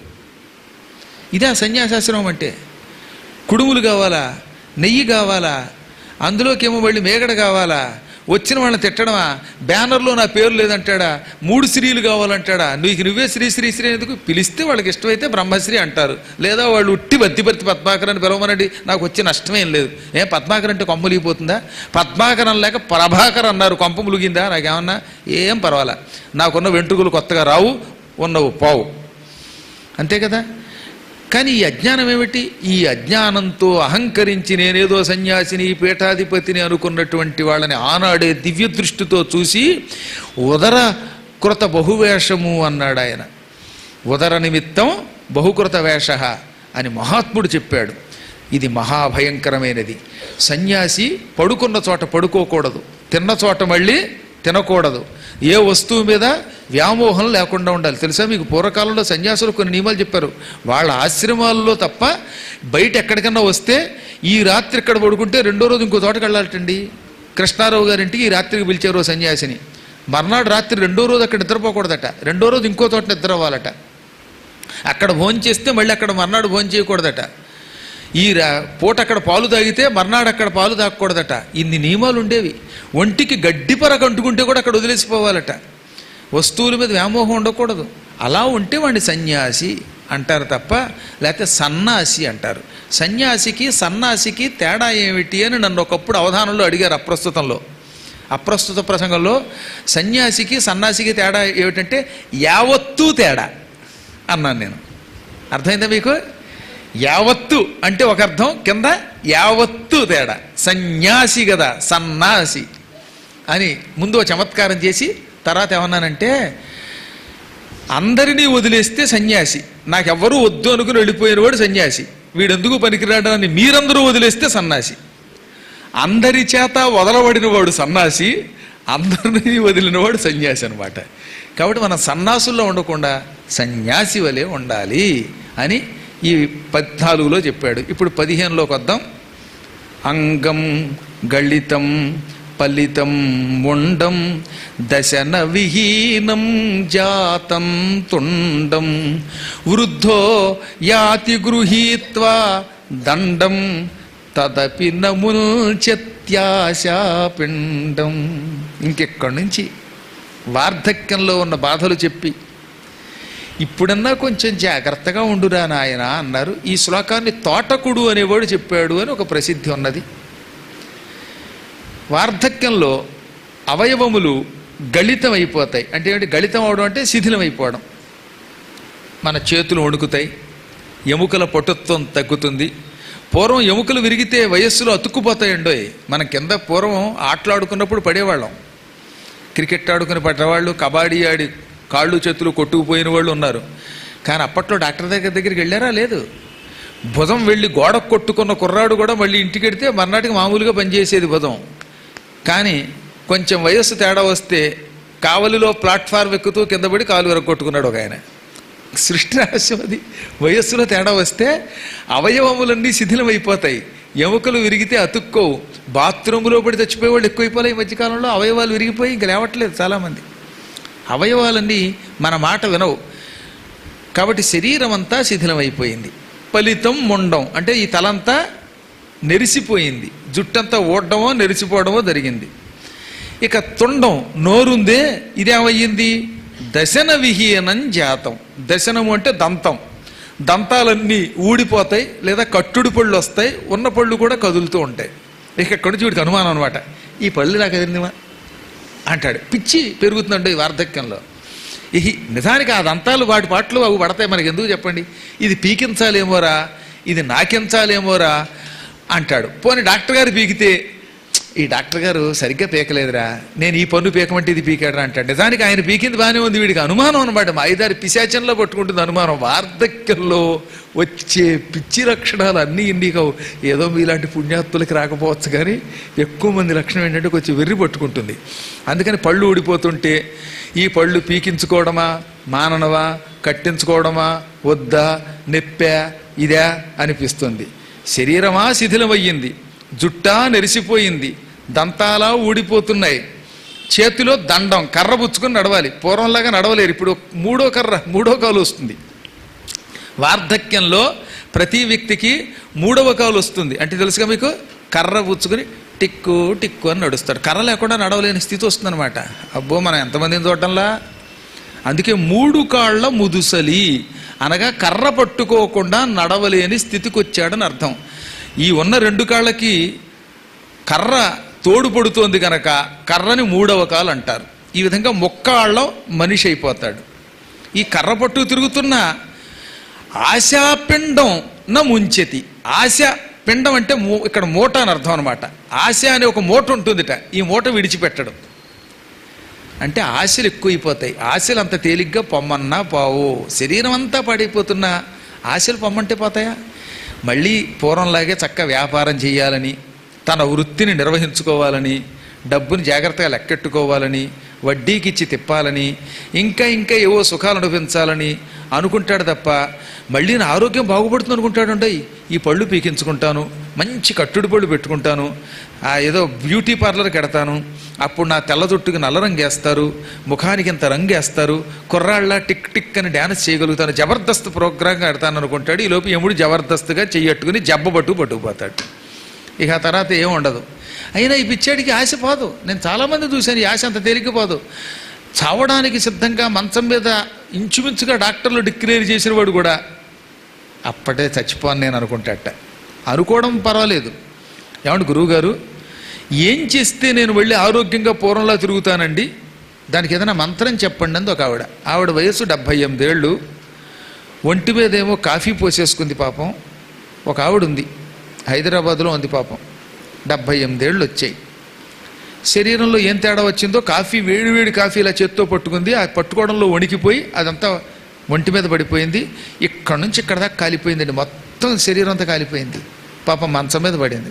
Speaker 1: ఇదే ఆ సన్యాసాశ్రమం అంటే కుడుములు కావాలా నెయ్యి కావాలా అందులోకేమో మళ్ళీ మేగడ కావాలా వచ్చిన వాళ్ళని తిట్టడమా బ్యానర్లో నా పేరు లేదంటాడా మూడు శ్రీలు కావాలంటాడా నీకు నువ్వే శ్రీ శ్రీ శ్రీ ఎందుకు పిలిస్తే వాళ్ళకి ఇష్టమైతే బ్రహ్మశ్రీ అంటారు లేదా వాళ్ళు ఉట్టి బత్తిపత్తి పద్మాకర్ అని పిలవమనండి నాకు వచ్చే నష్టమేం లేదు ఏం పద్మాకర్ అంటే కొమ్మ ములిగిపోతుందా పద్మాకరం లేక ప్రభాకర్ అన్నారు కొంప ములిగిందా నాకేమన్నా ఏం పర్వాలా నాకున్న వెంట్రుకలు కొత్తగా రావు ఉన్నవు పోవు అంతే కదా కానీ ఈ అజ్ఞానం ఏమిటి ఈ అజ్ఞానంతో అహంకరించి నేనేదో సన్యాసిని పీఠాధిపతిని అనుకున్నటువంటి వాళ్ళని ఆనాడే దివ్య దృష్టితో చూసి ఉదర కృత బహువేషము అన్నాడు ఆయన ఉదర నిమిత్తం బహుకృత వేష అని మహాత్ముడు చెప్పాడు ఇది మహాభయంకరమైనది సన్యాసి పడుకున్న చోట పడుకోకూడదు తిన్న చోట మళ్ళీ తినకూడదు ఏ వస్తువు మీద వ్యామోహం లేకుండా ఉండాలి తెలుసా మీకు పూర్వకాలంలో సన్యాసులు కొన్ని నియమాలు చెప్పారు వాళ్ళ ఆశ్రమాల్లో తప్ప బయట ఎక్కడికన్నా వస్తే ఈ రాత్రి ఇక్కడ పడుకుంటే రెండో రోజు ఇంకో చోటకి వెళ్ళాలటండి కృష్ణారావు గారింటికి ఈ రాత్రికి పిలిచారు ఓ సన్యాసిని మర్నాడు రాత్రి రెండో రోజు అక్కడ నిద్రపోకూడదట రెండో రోజు ఇంకో చోట నిద్ర అవ్వాలట అక్కడ భోజనం చేస్తే మళ్ళీ అక్కడ మర్నాడు భోజనం చేయకూడదట ఈ రా పూట అక్కడ పాలు తాగితే మర్నాడు అక్కడ పాలు తాగకూడదట ఇన్ని నియమాలు ఉండేవి ఒంటికి గడ్డిపర కంటుకుంటే కూడా అక్కడ వదిలేసిపోవాలట వస్తువుల మీద వ్యామోహం ఉండకూడదు అలా ఉంటే వాడిని సన్యాసి అంటారు తప్ప లేకపోతే సన్నాసి అంటారు సన్యాసికి సన్నాసికి తేడా ఏమిటి అని నన్ను ఒకప్పుడు అవధానంలో అడిగారు అప్రస్తుతంలో అప్రస్తుత ప్రసంగంలో సన్యాసికి సన్నాసికి తేడా ఏమిటంటే యావత్తు తేడా అన్నాను నేను అర్థమైందా మీకు యావత్తు అంటే ఒక అర్థం కింద యావత్తు తేడా సన్యాసి కదా సన్నాసి అని ముందు ఓ చమత్కారం చేసి తర్వాత ఏమన్నానంటే అందరినీ వదిలేస్తే సన్యాసి నాకెవ్వరూ వద్దు అనుకుని వెళ్ళిపోయిన వాడు సన్యాసి వీడెందుకు పనికిరాడని మీరందరూ వదిలేస్తే సన్నాసి అందరి చేత వదలబడిన వాడు సన్నాసి అందరినీ వదిలినవాడు సన్యాసి అనమాట కాబట్టి మనం సన్నాసుల్లో ఉండకుండా సన్యాసి వలె ఉండాలి అని ఈ పద్నాలుగులో చెప్పాడు ఇప్పుడు పదిహేనులోకి వద్దాం అంగం గళితం పలితం ముండం దశన విహీనం జాతం తుండం వృద్ధో యాతి గృహీత్వా దండం తదపి నముల్చెత్యాశాపిండం ఇంకెక్కడి నుంచి వార్ధక్యంలో ఉన్న బాధలు చెప్పి ఇప్పుడన్నా కొంచెం జాగ్రత్తగా ఉండురా నాయన అన్నారు ఈ శ్లోకాన్ని తోటకుడు అనేవాడు చెప్పాడు అని ఒక ప్రసిద్ధి ఉన్నది వార్ధక్యంలో అవయవములు గళితం అయిపోతాయి అంటే ఏమిటి గళితం అవడం అంటే శిథిలం అయిపోవడం మన చేతులు వణుకుతాయి ఎముకల పటుత్వం తగ్గుతుంది పూర్వం ఎముకలు విరిగితే వయస్సులో అతుక్కుపోతాయండోయ్ మన కింద పూర్వం ఆటలాడుకున్నప్పుడు పడేవాళ్ళం క్రికెట్ ఆడుకుని పడ్డవాళ్ళు కబడ్డీ ఆడి కాళ్ళు చేతులు కొట్టుకుపోయిన వాళ్ళు ఉన్నారు కానీ అప్పట్లో డాక్టర్ దగ్గర దగ్గరికి వెళ్ళారా లేదు భుజం వెళ్ళి గోడ కొట్టుకున్న కుర్రాడు కూడా మళ్ళీ ఇంటికి వెడితే మర్నాటికి మామూలుగా పనిచేసేది భుజం కానీ కొంచెం వయస్సు తేడా వస్తే కావలిలో ప్లాట్ఫామ్ ఎక్కుతూ కింద పడి కాలు విరగొట్టుకున్నాడు ఒక ఆయన సృష్టి రహస్యం అది వయస్సులో తేడా వస్తే అవయవములన్నీ శిథిలం అయిపోతాయి ఎముకలు విరిగితే అతుక్కోవు బాత్రూంలో పడి చచ్చిపోయే వాళ్ళు ఎక్కువైపోలే ఈ మధ్యకాలంలో అవయవాలు విరిగిపోయి ఇంకా లేవట్లేదు చాలామంది అవయవాలన్నీ మన మాట వినవు కాబట్టి శరీరం అంతా శిథిలమైపోయింది ఫలితం ముండం అంటే ఈ తలంతా నెరిసిపోయింది జుట్టంతా ఓడడమో నెరిసిపోవడమో జరిగింది ఇక తుండం నోరుందే ఇదేమయ్యింది దశన విహీనం జాతం దశనము అంటే దంతం దంతాలన్నీ ఊడిపోతాయి లేదా కట్టుడు పళ్ళు వస్తాయి ఉన్న పళ్ళు కూడా కదులుతూ ఉంటాయి ఇక ఇక్కడ నుంచి వీడికి అనుమానం అనమాట ఈ పళ్ళు నాకు కదిలిందిమా అంటాడు పిచ్చి పెరుగుతుందండి ఈ వార్ధక్యంలో ఇహి నిజానికి ఆ దంతాలు వాటి పాటలు అవి పడతాయి మనకి ఎందుకు చెప్పండి ఇది పీకించాలేమోరా ఇది నాకించాలేమోరా అంటాడు పోనీ డాక్టర్ గారు పీకితే ఈ డాక్టర్ గారు సరిగ్గా పీకలేదురా నేను ఈ పన్ను పీకమంటే ఇది పీకాడరా అంటాడు నిజానికి ఆయన పీకింది బాగానే ఉంది వీడికి అనుమానం అనమాట మా ఐదారు పిశాచంలో పట్టుకుంటుంది అనుమానం వార్ధక్యంలో వచ్చే పిచ్చి లక్షణాలు అన్నీ ఇన్ని కావు ఏదో మీలాంటి పుణ్యాత్తులకి రాకపోవచ్చు కానీ ఎక్కువ మంది లక్షణం ఏంటంటే కొంచెం వెర్రి పట్టుకుంటుంది అందుకని పళ్ళు ఊడిపోతుంటే ఈ పళ్ళు పీకించుకోవడమా మాననవా కట్టించుకోవడమా వద్దా నెప్పా ఇదా అనిపిస్తుంది శరీరమా శిథిలమయ్యింది జుట్టా నెరిసిపోయింది దంతాలా ఊడిపోతున్నాయి చేతిలో దండం కర్ర పుచ్చుకొని నడవాలి పూర్వంలాగా నడవలేరు ఇప్పుడు మూడో కర్ర మూడో కాలు వస్తుంది వార్ధక్యంలో ప్రతి వ్యక్తికి మూడవ కాలు వస్తుంది అంటే తెలుసుగా మీకు కర్ర పుచ్చుకుని టిక్కు టిక్కు అని నడుస్తాడు కర్ర లేకుండా నడవలేని స్థితి వస్తుందన్నమాట అబ్బో మనం ఎంతమందిని చూడటంలా అందుకే మూడు కాళ్ళ ముదుసలి అనగా కర్ర పట్టుకోకుండా నడవలేని స్థితికి వచ్చాడని అర్థం ఈ ఉన్న రెండు కాళ్ళకి కర్ర తోడు పడుతోంది కనుక కర్రని మూడవ కాలు అంటారు ఈ విధంగా మొక్కాళ్ళం మనిషి అయిపోతాడు ఈ కర్ర పట్టు తిరుగుతున్న ఆశాపిండం నా ముంచెతి ఆశ పిండం అంటే మూ ఇక్కడ మూట అని అర్థం అనమాట ఆశ అనే ఒక మూట ఉంటుందిట ఈ మూట విడిచిపెట్టడం అంటే ఆశలు ఎక్కువైపోతాయి ఆశలు అంత తేలిగ్గా పొమ్మన్నా పోవు శరీరం అంతా పడిపోతున్నా ఆశలు పొమ్మంటే పోతాయా మళ్ళీ పూర్వంలాగే చక్క వ్యాపారం చేయాలని తన వృత్తిని నిర్వహించుకోవాలని డబ్బుని జాగ్రత్తగా లెక్కెట్టుకోవాలని వడ్డీకి ఇచ్చి తిప్పాలని ఇంకా ఇంకా ఏవో సుఖాలు అనుభవించాలని అనుకుంటాడు తప్ప మళ్ళీ నా ఆరోగ్యం బాగుపడుతుంది అనుకుంటాడు ఈ పళ్ళు పీకించుకుంటాను మంచి కట్టుడు పళ్ళు పెట్టుకుంటాను ఆ ఏదో బ్యూటీ పార్లర్కి ఎడతాను అప్పుడు నా తెల్ల జుట్టుకి నల్ల రంగు వేస్తారు ముఖానికి ఇంత రంగు వేస్తారు కుర్రాళ్ళ టిక్ టిక్ అని డ్యాన్స్ చేయగలుగుతాను జబర్దస్త్ ప్రోగ్రామ్గా ఎడతాను అనుకుంటాడు ఈ లోపు ఎముడు జబర్దస్త్గా చెయ్యట్టుకుని జబ్బ పట్టు పట్టుకుపోతాడు ఇక ఆ తర్వాత ఏం ఉండదు అయినా ఈ పిచ్చాడికి ఆశ పోదు నేను చాలామంది చూశాను ఈ ఆశ అంత తేలికపోదు చావడానికి సిద్ధంగా మంచం మీద ఇంచుమించుగా డాక్టర్లు డిక్లేర్ చేసిన వాడు కూడా అప్పటే చచ్చిపోను నేను అనుకుంటాట అనుకోవడం పర్వాలేదు ఏమంటే గురువుగారు ఏం చేస్తే నేను వెళ్ళి ఆరోగ్యంగా పూర్వంలా తిరుగుతానండి దానికి ఏదైనా మంత్రం చెప్పండి అంది ఒక ఆవిడ ఆవిడ వయస్సు డెబ్భై ఎనిమిదేళ్ళు ఒంటి మీద ఏమో కాఫీ పోసేసుకుంది పాపం ఒక ఆవిడ ఉంది హైదరాబాద్లో ఉంది పాపం డెబ్భై ఎనిమిదేళ్ళు వచ్చాయి శరీరంలో ఏం తేడా వచ్చిందో కాఫీ వేడి వేడి కాఫీ ఇలా చేత్తో పట్టుకుంది ఆ పట్టుకోవడంలో వణికిపోయి అదంతా ఒంటి మీద పడిపోయింది ఇక్కడ నుంచి ఇక్కడ దాకా కాలిపోయిందండి మొత్తం శరీరం అంతా కాలిపోయింది పాపం మంచం మీద పడింది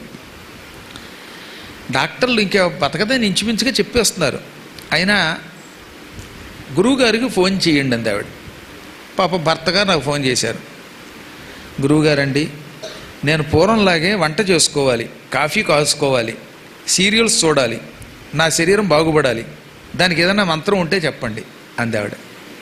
Speaker 1: డాక్టర్లు ఇంకా బతకదని ఇంచుమించుగా చెప్పేస్తున్నారు అయినా గురువుగారికి ఫోన్ చేయండి అంది ఆవిడ పాప భర్తగా నాకు ఫోన్ చేశారు గురువుగారండి నేను పూర్వంలాగే వంట చేసుకోవాలి కాఫీ కాసుకోవాలి సీరియల్స్ చూడాలి నా శరీరం బాగుపడాలి దానికి ఏదైనా మంత్రం ఉంటే చెప్పండి అంది ఆవిడ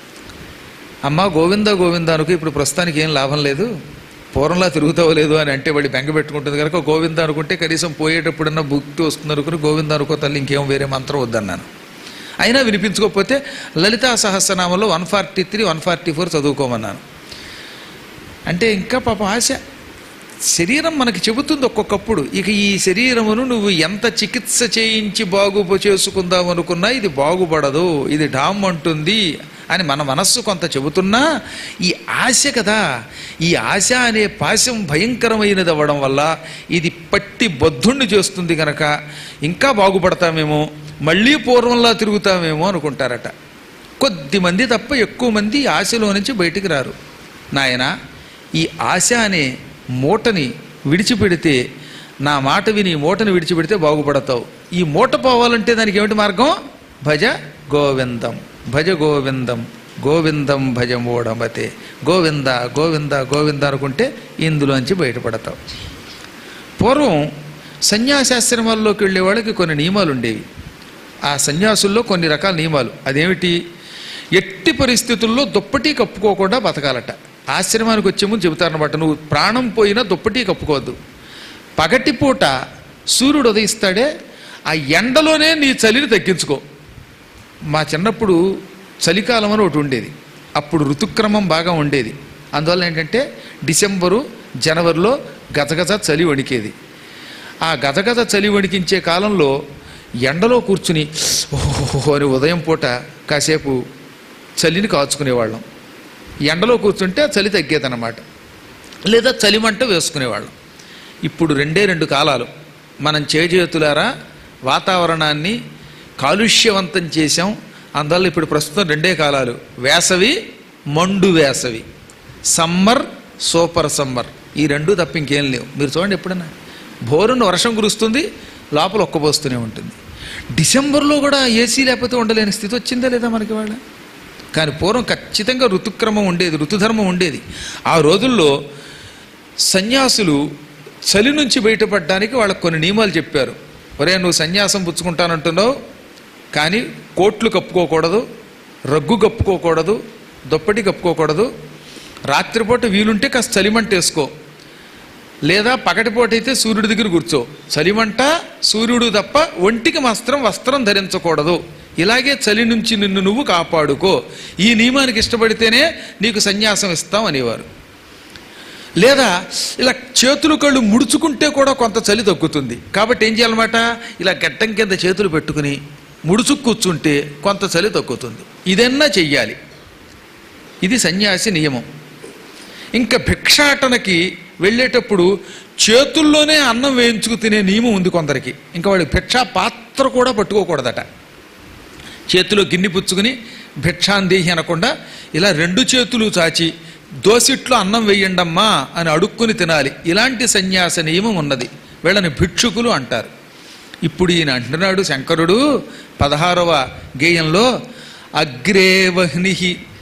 Speaker 1: అమ్మ గోవింద గోవింద అనుకో ఇప్పుడు ప్రస్తుతానికి ఏం లాభం లేదు పూర్వంలా తిరుగుతావో లేదు అని అంటే వాడి బెంగ పెట్టుకుంటుంది కనుక గోవింద అనుకుంటే కనీసం పోయేటప్పుడన్నా భుక్తి వస్తుంది అనుకుని గోవింద అనుకో తల్లి ఇంకేం వేరే మంత్రం వద్దన్నాను అయినా వినిపించుకోకపోతే లలితా సహస్రనామంలో one forty three one forty four చదువుకోమన్నాను అంటే ఇంకా పాపం ఆశ శరీరం మనకి చెబుతుంది ఒక్కొక్కప్పుడు ఇక ఈ శరీరమును నువ్వు ఎంత చికిత్స చేయించి బాగు చేసుకుందాం అనుకున్నా ఇది బాగుపడదు ఇది డామ్ అంటుంది అని మన మనస్సు కొంత చెబుతున్నా ఈ ఆశ కదా ఈ ఆశ అనే పాశం భయంకరమైనది అవ్వడం వల్ల ఇది పట్టి బద్ధుణ్ణి చేస్తుంది కనుక ఇంకా బాగుపడతామేమో మళ్ళీ పూర్వంలా తిరుగుతామేమో అనుకుంటారట కొద్ది మంది తప్ప ఎక్కువ మంది ఈ ఆశలో నుంచి బయటికి రారు నాయన ఈ ఆశ అనే మూటని విడిచిపెడితే నా మాట విని ఈ మూటని విడిచిపెడితే బాగుపడతావు ఈ మూట పోవాలంటే దానికి ఏమిటి మార్గం భజ గోవిందం భజ గోవిందం గోవిందం భజ మూఢమతే గోవింద గోవింద గోవింద అనుకుంటే ఇందులోంచి బయటపడతావు పూర్వం సన్యాసాశ్రమాల్లోకి వెళ్ళే వాళ్ళకి కొన్ని నియమాలు ఉండేవి ఆ సన్యాసుల్లో కొన్ని రకాల నియమాలు అదేమిటి ఎట్టి పరిస్థితుల్లో దుప్పటి కప్పుకోకుండా బతకాలట ఆశ్రమానికి వచ్చే ముందు చెబుతారనమాట నువ్వు ప్రాణం పోయినా దుప్పటి కప్పుకోవద్దు పగటిపూట సూర్యుడు ఉదయిస్తాడే ఆ ఎండలోనే నీ చలిని తగ్గించుకో మా చిన్నప్పుడు చలికాలం అని ఒకటి ఉండేది అప్పుడు ఋతుక్రమం బాగా ఉండేది అందువల్ల ఏంటంటే డిసెంబరు జనవరిలో గజగజ చలి వణికేది ఆ గజగజ చలి వణికించే కాలంలో ఎండలో కూర్చుని ఓహో అని ఉదయం పూట కాసేపు చలిని కాచుకునేవాళ్ళం ఎండలో కూర్చుంటే ఆ చలి తగ్గేదన్నమాట లేదా చలిమంట వేసుకునేవాళ్ళం ఇప్పుడు రెండే రెండు కాలాలు మనం చేజేతులారా వాతావరణాన్ని కాలుష్యవంతం చేశాం అందువల్ల ఇప్పుడు ప్రస్తుతం రెండే కాలాలు వేసవి మండు వేసవి సమ్మర్ సూపర్ సమ్మర్ ఈ రెండు తప్ప ఇంకేం లేవు మీరు చూడండి ఎప్పుడన్నా భోరును వర్షం కురుస్తుంది లోపల ఒక్కబోస్తూనే ఉంటుంది డిసెంబర్లో కూడా ఏసీ లేకపోతే ఉండలేని స్థితి వచ్చిందా లేదా మనకి వాళ్ళ కానీ పూర్వం ఖచ్చితంగా ఋతుక్రమం ఉండేది ఋతుధర్మం ఉండేది ఆ రోజుల్లో సన్యాసులు చలి నుంచి బయటపడడానికి వాళ్ళకు కొన్ని నియమాలు చెప్పారు ఒరే నువ్వు సన్యాసం పుచ్చుకుంటానంటున్నావు కానీ కోట్లు కప్పుకోకూడదు రగ్గు కప్పుకోకూడదు దుప్పటి కప్పుకోకూడదు రాత్రిపూట వీలుంటే కాస్త చలిమంట వేసుకో లేదా పగటిపూట అయితే సూర్యుడి దగ్గర కూర్చో చలిమంట సూర్యుడు తప్ప ఒంటికి మాత్రం వస్త్రం ధరించకూడదు ఇలాగే చలి నుంచి నిన్ను నువ్వు కాపాడుకో ఈ నియమానికి ఇష్టపడితేనే నీకు సన్యాసం ఇస్తాం అనేవారు లేదా ఇలా చేతులు కళ్ళు ముడుచుకుంటే కూడా కొంత చలి తగ్గుతుంది కాబట్టి ఏం చేయాలన్నమాట ఇలా గడ్డం కింద చేతులు పెట్టుకుని ముడుచుకు కూర్చుంటే కొంత చలి తగ్గుతుంది ఇదన్నా చెయ్యాలి ఇది సన్యాసి నియమం ఇంకా భిక్షాటనకి వెళ్ళేటప్పుడు చేతుల్లోనే అన్నం వేయించుకు తినే నియమం ఉంది కొందరికి ఇంకా వాడికి భిక్షా పాత్ర కూడా పట్టుకోకూడదట చేతిలో గిన్నె పుచ్చుకుని భిక్షాందేహి అనకుండా ఇలా రెండు చేతులు చాచి దోసిట్లో అన్నం వేయండమ్మా అని అడుక్కుని తినాలి ఇలాంటి సన్యాస నియమం ఉన్నది వీళ్ళని భిక్షుకులు అంటారు ఇప్పుడు ఈయన అంటున్నాడు శంకరుడు పదహారవ గేయంలో అగ్రే వహ్ని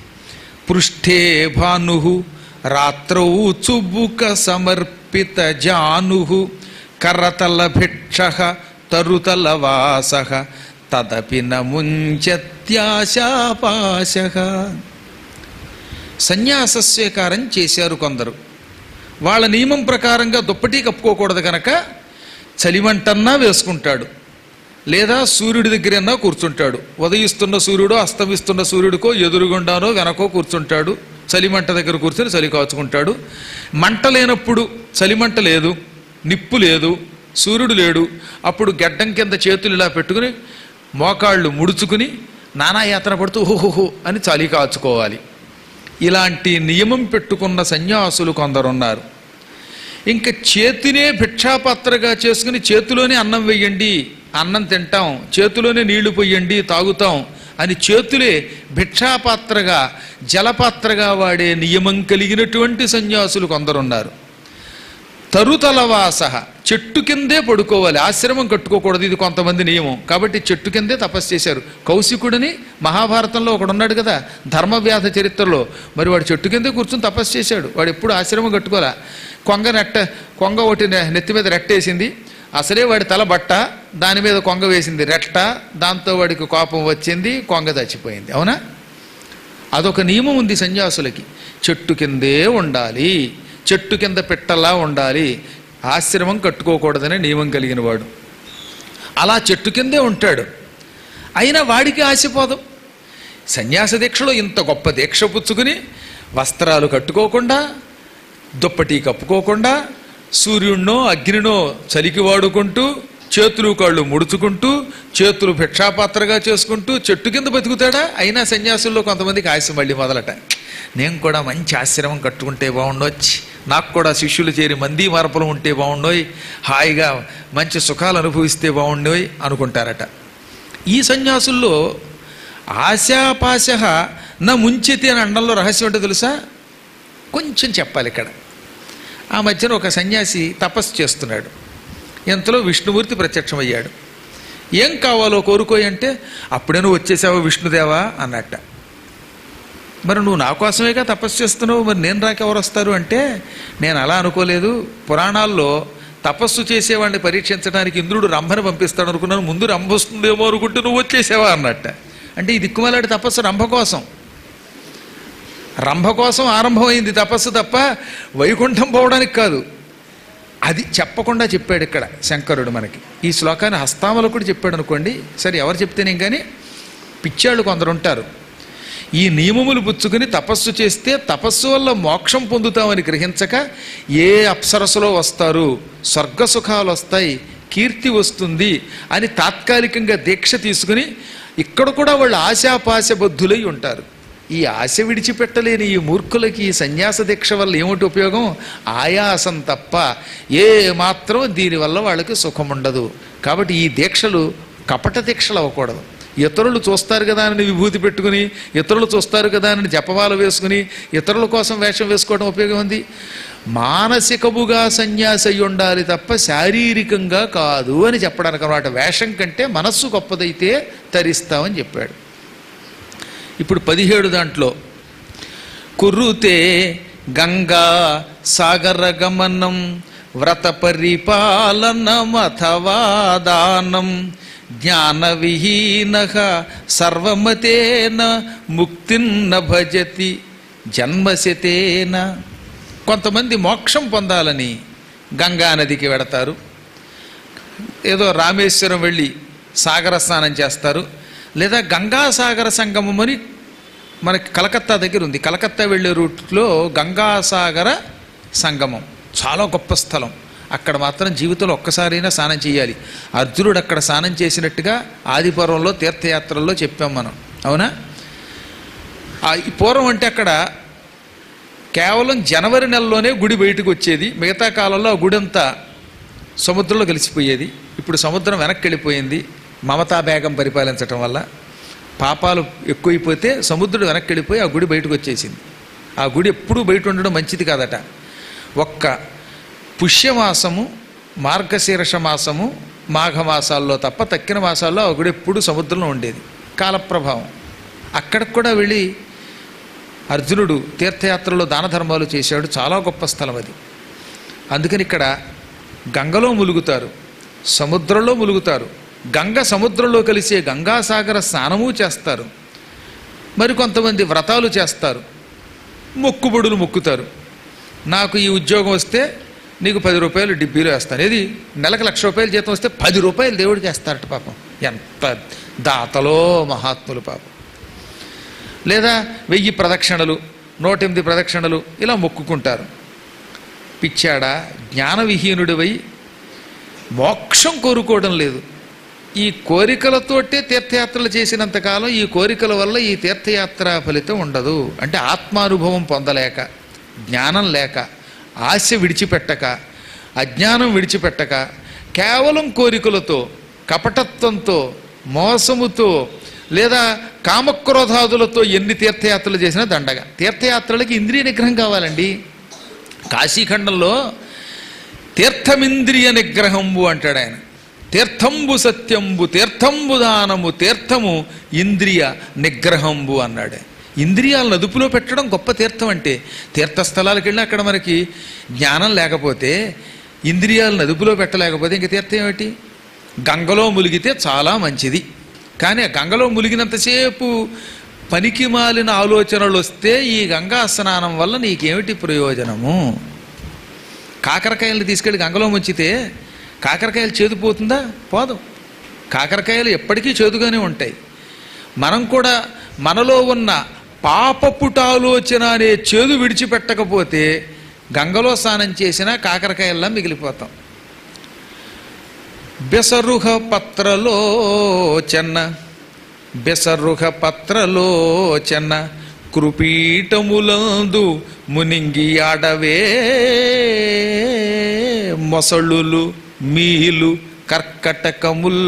Speaker 1: పృష్ఠే భాను రాత్రౌ చుబుక సమర్పిత జాను కరతల భిక్ష తరుతల వాస తదపి నముంచత్యాశాపాశ సన్యాస స్వీకారం చేశారు కొందరు వాళ్ళ నియమం ప్రకారంగా దుప్పటి కప్పుకోకూడదు కనుక చలిమంటన్నా వేసుకుంటాడు లేదా సూర్యుడి దగ్గరన్నా కూర్చుంటాడు ఉదయిస్తున్న సూర్యుడు అస్తమిస్తున్న సూర్యుడికో ఎదురుగుండానో వెనకో కూర్చుంటాడు చలిమంట దగ్గర కూర్చొని చలి కాచుకుంటాడు మంట లేనప్పుడు చలిమంట లేదు నిప్పు లేదు సూర్యుడు లేడు అప్పుడు గడ్డం కింద చేతులు ఇలా పెట్టుకుని మోకాళ్ళు ముడుచుకుని నానా యాతన పడుతూ హోహోహో అని చలి కాచుకోవాలి ఇలాంటి నియమం పెట్టుకున్న సన్యాసులు కొందరున్నారు ఇంకా చేతినే భిక్షాపాత్రగా చేసుకుని చేతిలోనే అన్నం వెయ్యండి అన్నం తింటాం చేతిలోనే నీళ్లు పొయ్యండి తాగుతాం అని చేతులే భిక్షాపాత్రగా జలపాత్రగా వాడే నియమం కలిగినటువంటి సన్యాసులు కొందరున్నారు తరుతలవాస చెట్టు కిందే పడుకోవాలి ఆశ్రమం కట్టుకోకూడదు ఇది కొంతమంది నియమం కాబట్టి చెట్టు కిందే తపస్సు చేశారు కౌశికుడిని మహాభారతంలో ఒకడున్నాడు కదా ధర్మవ్యాధ చరిత్రలో మరి వాడు చెట్టు కిందే కూర్చొని తపస్సు చేశాడు వాడు ఎప్పుడు ఆశ్రమం కట్టుకోలే కొంగ నెట్ట కొంగ ఒకటి నె- నెత్తి మీద రెట్టేసింది అసలే వాడి తల బట్ట దాని మీద కొంగ వేసింది రెట్ట దాంతో వాడికి కోపం వచ్చింది కొంగ చచ్చిపోయింది అవునా అదొక నియమం ఉంది సన్యాసులకి చెట్టు కిందే ఉండాలి చెట్టు కింద పెట్టలా ఉండాలి ఆశ్రమం కట్టుకోకూడదనే నియమం కలిగిన వాడు అలా చెట్టు కిందే ఉంటాడు అయినా వాడికి ఆశపోదు సన్యాస దీక్షలో ఇంత గొప్ప దీక్ష పుచ్చుకుని వస్త్రాలు కట్టుకోకుండా దుప్పటి కప్పుకోకుండా సూర్యుడినో అగ్నినో చలికి వాడుకుంటూ చేతులు కాళ్ళు ముడుచుకుంటూ చేతులు భిక్షాపాత్రగా చేసుకుంటూ చెట్టు కింద బతుకుతాడా అయినా సన్యాసుల్లో కొంతమందికి ఆశ మళ్ళీ మొదలట నేను కూడా మంచి ఆశ్రమం కట్టుకుంటే బాగుండొచ్చు నాకు కూడా శిష్యులు చేరి మంది మార్పులు ఉంటే బాగుండోయ్ హాయిగా మంచి సుఖాలు అనుభవిస్తే బాగుండోయ్ అనుకుంటారట ఈ సన్యాసుల్లో ఆశాపాశ నా ముంచితి అని అండంలో రహస్యం ఏంటో తెలుసా కొంచెం చెప్పాలి ఇక్కడ ఆ మధ్యన ఒక సన్యాసి తపస్సు చేస్తున్నాడు ఎంతలో విష్ణుమూర్తి ప్రత్యక్షమయ్యాడు ఏం కావాలో కోరుకోయి అంటే అప్పుడే నువ్వు వచ్చేసావా విష్ణుదేవా అన్నట్ట మరి నువ్వు నా కోసమేగా తపస్సు చేస్తున్నావు మరి నేను రాక ఎవరు వస్తారు అంటే నేను అలా అనుకోలేదు పురాణాల్లో తపస్సు చేసేవాడిని పరీక్షించడానికి ఇంద్రుడు రంభను పంపిస్తాడు అనుకున్నాను ముందు రంభ వస్తుందేమో అనుకుంటే నువ్వు వచ్చేసావా అన్నట్ట అంటే ఈ దిక్కుమాలాడి తపస్సు రంభ కోసం రంభ కోసం ఆరంభమైంది తపస్సు తప్ప వైకుంఠం పోవడానికి కాదు అది చెప్పకుండా చెప్పాడు ఇక్కడ శంకరుడు మనకి ఈ శ్లోకాన్ని హస్తామలకుడు చెప్పాడు అనుకోండి సరే ఎవరు చెప్తేనేం కానీ పిచ్చాళ్ళు కొందరు ఉంటారు ఈ నియమములు పుచ్చుకుని తపస్సు చేస్తే తపస్సు వల్ల మోక్షం పొందుతామని గ్రహించక ఏ అప్సరస్సులో వస్తారు స్వర్గ సుఖాలు వస్తాయి కీర్తి వస్తుంది అని తాత్కాలికంగా దీక్ష తీసుకుని ఇక్కడ కూడా వాళ్ళు ఆశాపాశ బద్ధులై ఉంటారు ఈ ఆశ విడిచిపెట్టలేని ఈ మూర్ఖులకి ఈ సన్యాస దీక్ష వల్ల ఏమిటి ఉపయోగం ఆయాసం తప్ప ఏ మాత్రం దీనివల్ల వాళ్ళకి సుఖం ఉండదు కాబట్టి ఈ దీక్షలు కపట దీక్షలు అవ్వకూడదు ఇతరులు చూస్తారు కదా అని విభూతి పెట్టుకుని ఇతరులు చూస్తారు కదా అని జపమాల వేసుకుని ఇతరుల కోసం వేషం వేసుకోవడం ఉపయోగం ఉంది మానసికముగా సన్యాసి అయి ఉండాలి తప్ప శారీరకంగా కాదు అని చెప్పడానికి అనమాట వేషం కంటే మనస్సు గొప్పదైతే తరిస్తామని చెప్పాడు ఇప్పుడు పదిహేడు దాంట్లో కుర్రుతే గంగా సాగర గమనం వ్రత పరిపాలనమథవా దానం జ్ఞాన విహీన సర్వమతేన ముక్తిన్న భజతి జన్మశతేన కొంతమంది మోక్షం పొందాలని గంగా నదికి వెడతారు ఏదో రామేశ్వరం వెళ్ళి సాగర స్నానం చేస్తారు లేదా గంగాసాగర సంగమం అని మనకి కలకత్తా దగ్గర ఉంది కలకత్తా వెళ్ళే రూట్లో గంగాసాగర సంగమం చాలా గొప్ప స్థలం అక్కడ మాత్రం జీవితంలో ఒక్కసారైనా స్నానం చేయాలి అర్జునుడు అక్కడ స్నానం చేసినట్టుగా ఆదిపర్వంలో తీర్థయాత్రల్లో చెప్పాం మనం అవునా ఆ ఈ పూర్వం అంటే అక్కడ కేవలం జనవరి నెలలోనే గుడి బయటకు వచ్చేది మిగతా కాలంలో ఆ గుడి అంతా సముద్రంలో కలిసిపోయేది ఇప్పుడు సముద్రం వెనక్కి వెళ్ళిపోయింది మమతా బేగం పరిపాలించటం వల్ల పాపాలు ఎక్కువైపోతే సముద్రుడు వెనక్కి వెళ్ళిపోయి ఆ గుడి బయటకు వచ్చేసింది ఆ గుడి ఎప్పుడూ బయట ఉండడం మంచిది కాదట ఒక్క పుష్యమాసము మార్గశీర్ష మాసము మాఘమాసాల్లో తప్ప తక్కిన మాసాల్లో ఆ గుడి ఎప్పుడు సముద్రంలో ఉండేది కాలప్రభావం అక్కడికి కూడా వెళ్ళి అర్జునుడు తీర్థయాత్రలో దాన ధర్మాలు చేశాడు చాలా గొప్ప స్థలం అది అందుకని ఇక్కడ గంగలో ములుగుతారు సముద్రంలో ములుగుతారు గంగ సముద్రంలో కలిసే గంగాసాగర స్నానము చేస్తారు మరి కొంతమంది వ్రతాలు చేస్తారు మొక్కుబడులు మొక్కుతారు నాకు ఈ ఉద్యోగం వస్తే నీకు పది రూపాయలు డిబ్బీలో వేస్తాను ఏది నెలకు లక్ష రూపాయలు జీతం వస్తే పది రూపాయలు దేవుడికి వేస్తారట పాపం ఎంత దాతలో మహాత్ములు పాపం లేదా వెయ్యి ప్రదక్షిణలు నూట ఎనిమిది ప్రదక్షిణలు ఇలా మొక్కుకుంటారు పిచ్చాడా జ్ఞానవిహీనుడివై మోక్షం కోరుకోవడం లేదు ఈ కోరికలతోటే తీర్థయాత్రలు చేసినంతకాలం ఈ కోరికల వల్ల ఈ తీర్థయాత్ర ఫలితం ఉండదు అంటే ఆత్మానుభవం పొందలేక జ్ఞానం లేక ఆశ విడిచిపెట్టక అజ్ఞానం విడిచిపెట్టక కేవలం కోరికలతో కపటత్వంతో మోసముతో లేదా కామక్రోధాదులతో ఎన్ని తీర్థయాత్రలు చేసినా దండగా తీర్థయాత్రలకి ఇంద్రియ నిగ్రహం కావాలండి కాశీఖండంలో తీర్థమింద్రియ నిగ్రహంబు అంటాడు ఆయన తీర్థంబు సత్యంబు తీర్థంబు దానము తీర్థము ఇంద్రియ నిగ్రహంబు అన్నాడు ఇంద్రియాలను అదుపులో పెట్టడం గొప్ప తీర్థం అంటే తీర్థస్థలాలకు వెళ్ళి అక్కడ మనకి జ్ఞానం లేకపోతే ఇంద్రియాలను అదుపులో పెట్టలేకపోతే ఇంక తీర్థం ఏమిటి గంగలో ములిగితే చాలా మంచిది కానీ ఆ గంగలో ములిగినంతసేపు పనికి మాలిన ఆలోచనలు వస్తే ఈ గంగా స్నానం వల్ల నీకేమిటి ప్రయోజనము కాకరకాయలు తీసుకెళ్ళి గంగలో ముంచితే కాకరకాయలు చేదుపోతుందా పోదు కాకరకాయలు ఎప్పటికీ చేదుగానే ఉంటాయి మనం కూడా మనలో ఉన్న పాపపుటాలోచన అనే చేదు విడిచిపెట్టకపోతే గంగలో స్నానం చేసినా కాకరకాయల్లా మిగిలిపోతాం బెసరుహ పత్రలో చెన్న బెసరుహ పత్రలో చెన్న కృపీటములందు మునింగి ఆడవే మొసళ్ళులు మీలు కర్కటకముల్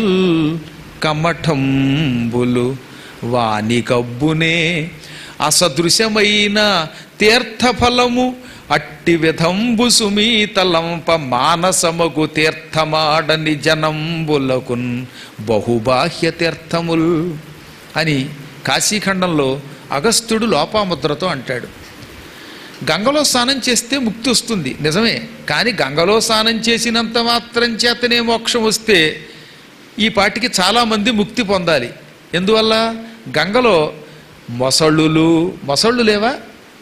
Speaker 1: కమఠంబులు వాని కబ్బునే అసదృశమైన తీర్థఫలము అట్టి విధంబు సుమీతలంప మానసమగు తీర్థమాడని జనంబులకున్ బహుబాహ్య తీర్థముల్ అని కాశీఖండంలో అగస్త్యుడు లోపాముద్రతో అంటాడు గంగలో స్నానం చేస్తే ముక్తి వస్తుంది నిజమే కానీ గంగలో స్నానం చేసినంత మాత్రం చేతనే మోక్షం వస్తే ఈ పాటికి చాలామంది ముక్తి పొందాలి ఎందువల్ల గంగలో మొసళ్ళులు మొసళ్ళు లేవా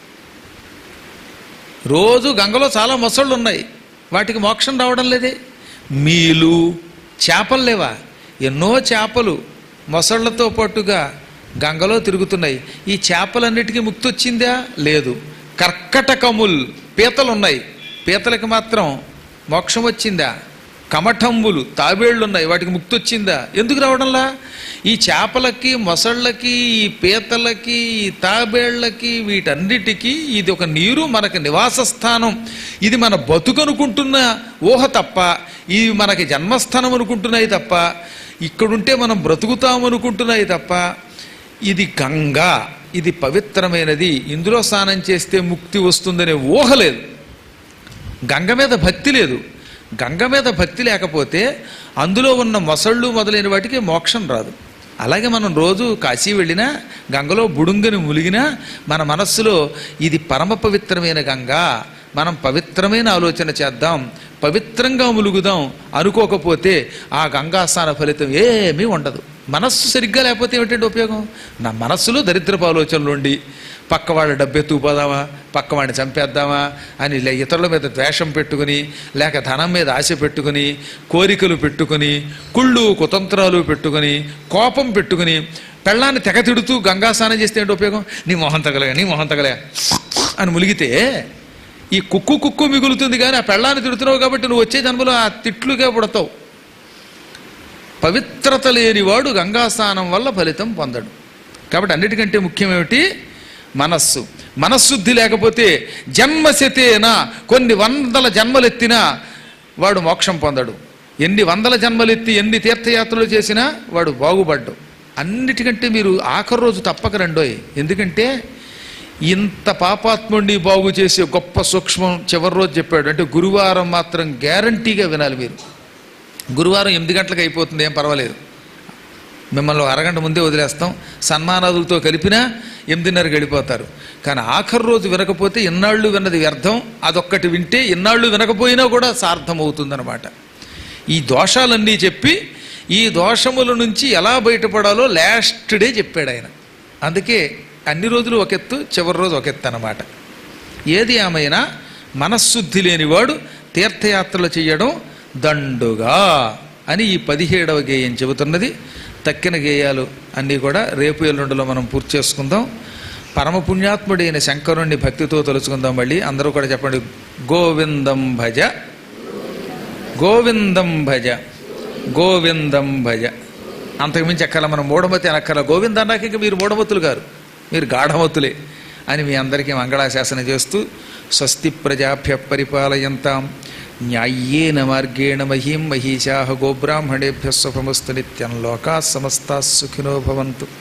Speaker 1: రోజు గంగలో చాలా మొసళ్ళు ఉన్నాయి వాటికి మోక్షం రావడం లేదే మీలు చేపలు లేవా ఎన్నో చేపలు మొసళ్లతో పాటుగా గంగలో తిరుగుతున్నాయి ఈ చేపలన్నిటికీ ముక్తి వచ్చిందా లేదు కర్కటకముల్ పీతలు ఉన్నాయి పీతలకి మాత్రం మోక్షం వచ్చిందా కమఠంబులు తాబేళ్లు ఉన్నాయి వాటికి ముక్తి వచ్చిందా ఎందుకు రావడంలా ఈ చేపలకి మొసళ్ళకి ఈ పీతలకి ఈ తాబేళ్లకి వీటన్నిటికీ ఇది ఒక నీరు మనకి నివాస స్థానం ఇది మన బతుకనుకుంటున్న ఊహ తప్ప ఇవి మనకి జన్మస్థానం అనుకుంటున్నాయి తప్ప ఇక్కడుంటే మనం బ్రతుకుతాం అనుకుంటున్నాయి తప్ప ఇది గంగా ఇది పవిత్రమైనది ఇందులో స్నానం చేస్తే ముక్తి వస్తుందనే ఊహ లేదు గంగ మీద భక్తి లేదు గంగ మీద భక్తి లేకపోతే అందులో ఉన్న మొసళ్ళు మొదలైన వాటికి మోక్షం రాదు అలాగే మనం రోజు కాశీ వెళ్ళినా గంగలో బుడుంగని ములిగినా మన మనస్సులో ఇది పరమ పవిత్రమైన గంగ మనం పవిత్రమైన ఆలోచన చేద్దాం పవిత్రంగా ములుగుదాం అనుకోకపోతే ఆ గంగా స్నాన ఫలితం ఏమీ ఉండదు మనస్సు సరిగ్గా లేకపోతే ఏమిటంటే ఉపయోగం నా మనస్సులో దరిద్రపు ఆలోచనలు ఉండి పక్క వాళ్ళ డబ్బెత్తుకుపోదామా పక్క వాడిని చంపేద్దామా అని లే ఇతరుల మీద ద్వేషం పెట్టుకుని లేక ధనం మీద ఆశ పెట్టుకుని కోరికలు పెట్టుకుని కుళ్ళు కుతంత్రాలు పెట్టుకుని కోపం పెట్టుకుని పెళ్ళాన్ని తెగ తిడుతూ గంగా స్నానం చేస్తే ఏంటి ఉపయోగం నీ మొహం తగలే నీ మొహం తగలే అని ములిగితే ఈ కుక్కు కుక్కు మిగులుతుంది కానీ ఆ పెళ్ళాన్ని తిడుతున్నావు కాబట్టి నువ్వు వచ్చే జన్మలో ఆ తిట్లుగా పుడతావు పవిత్రత లేనివాడు గంగా స్నానం వల్ల ఫలితం పొందడు కాబట్టి అన్నిటికంటే ముఖ్యమేమిటి మనస్సు మనశ్శుద్ధి లేకపోతే జన్మశతేనా కొన్ని వందల జన్మలెత్తినా వాడు మోక్షం పొందడు ఎన్ని వందల జన్మలెత్తి ఎన్ని తీర్థయాత్రలు చేసినా వాడు బాగుపడ్డు అన్నిటికంటే మీరు ఆఖరి రోజు తప్పక రండోయ్ ఎందుకంటే ఇంత పాపాత్ముడిని బాగు చేసే గొప్ప సూక్ష్మం చివరి రోజు చెప్పాడు అంటే గురువారం మాత్రం గ్యారంటీగా వినాలి మీరు గురువారం ఎనిమిది గంటలకు అయిపోతుంది ఏం పర్వాలేదు మిమ్మల్ని ఒక అరగంట ముందే వదిలేస్తాం సన్మానాదులతో కలిపినా ఎనిమిదిన్నరకు వెళ్ళిపోతారు కానీ ఆఖరి రోజు వినకపోతే ఇన్నాళ్ళు విన్నది వ్యర్థం అదొక్కటి వింటే ఇన్నాళ్ళు వినకపోయినా కూడా సార్థం అవుతుందన్నమాట ఈ దోషాలన్నీ చెప్పి ఈ దోషముల నుంచి ఎలా బయటపడాలో లాస్ట్ డే చెప్పాడు ఆయన అందుకే అన్ని రోజులు ఒక ఎత్తు చివరి రోజు ఒక ఎత్తు అన్నమాట ఏది ఏమైనా మనశ్శుద్ధి లేనివాడు తీర్థయాత్రలు చేయడం దండుగా అని ఈ పదిహేడవ గేయం చెబుతున్నది తక్కిన గేయాలు అన్నీ కూడా రేపు ఎల్లుండిలో మనం పూర్తి చేసుకుందాం పరమ పుణ్యాత్ముడైన శంకరుణ్ణి భక్తితో తలుచుకుందాం మళ్ళీ అందరూ కూడా చెప్పండి గోవిందం భజ గోవిందం భజ గోవిందం భజ అంతకుమించి ఎక్కల మనం మూఢమతి అనక్కల గోవింద అన్నాక ఇంక మీరు మూఢమతులు గారు మీరు గాఢమతులే అని మీ అందరికీ మంగళాశాసన చేస్తూ స్వస్తి ప్రజాభ్య పరిపాలయంతాం న్యాయ్యేన మార్గేణ మహీం మహిషా గోబ్రాహ్మణేభ్య శుభమస్తు నిత్యం లోకా సమస్తా సుఖినో భవంతు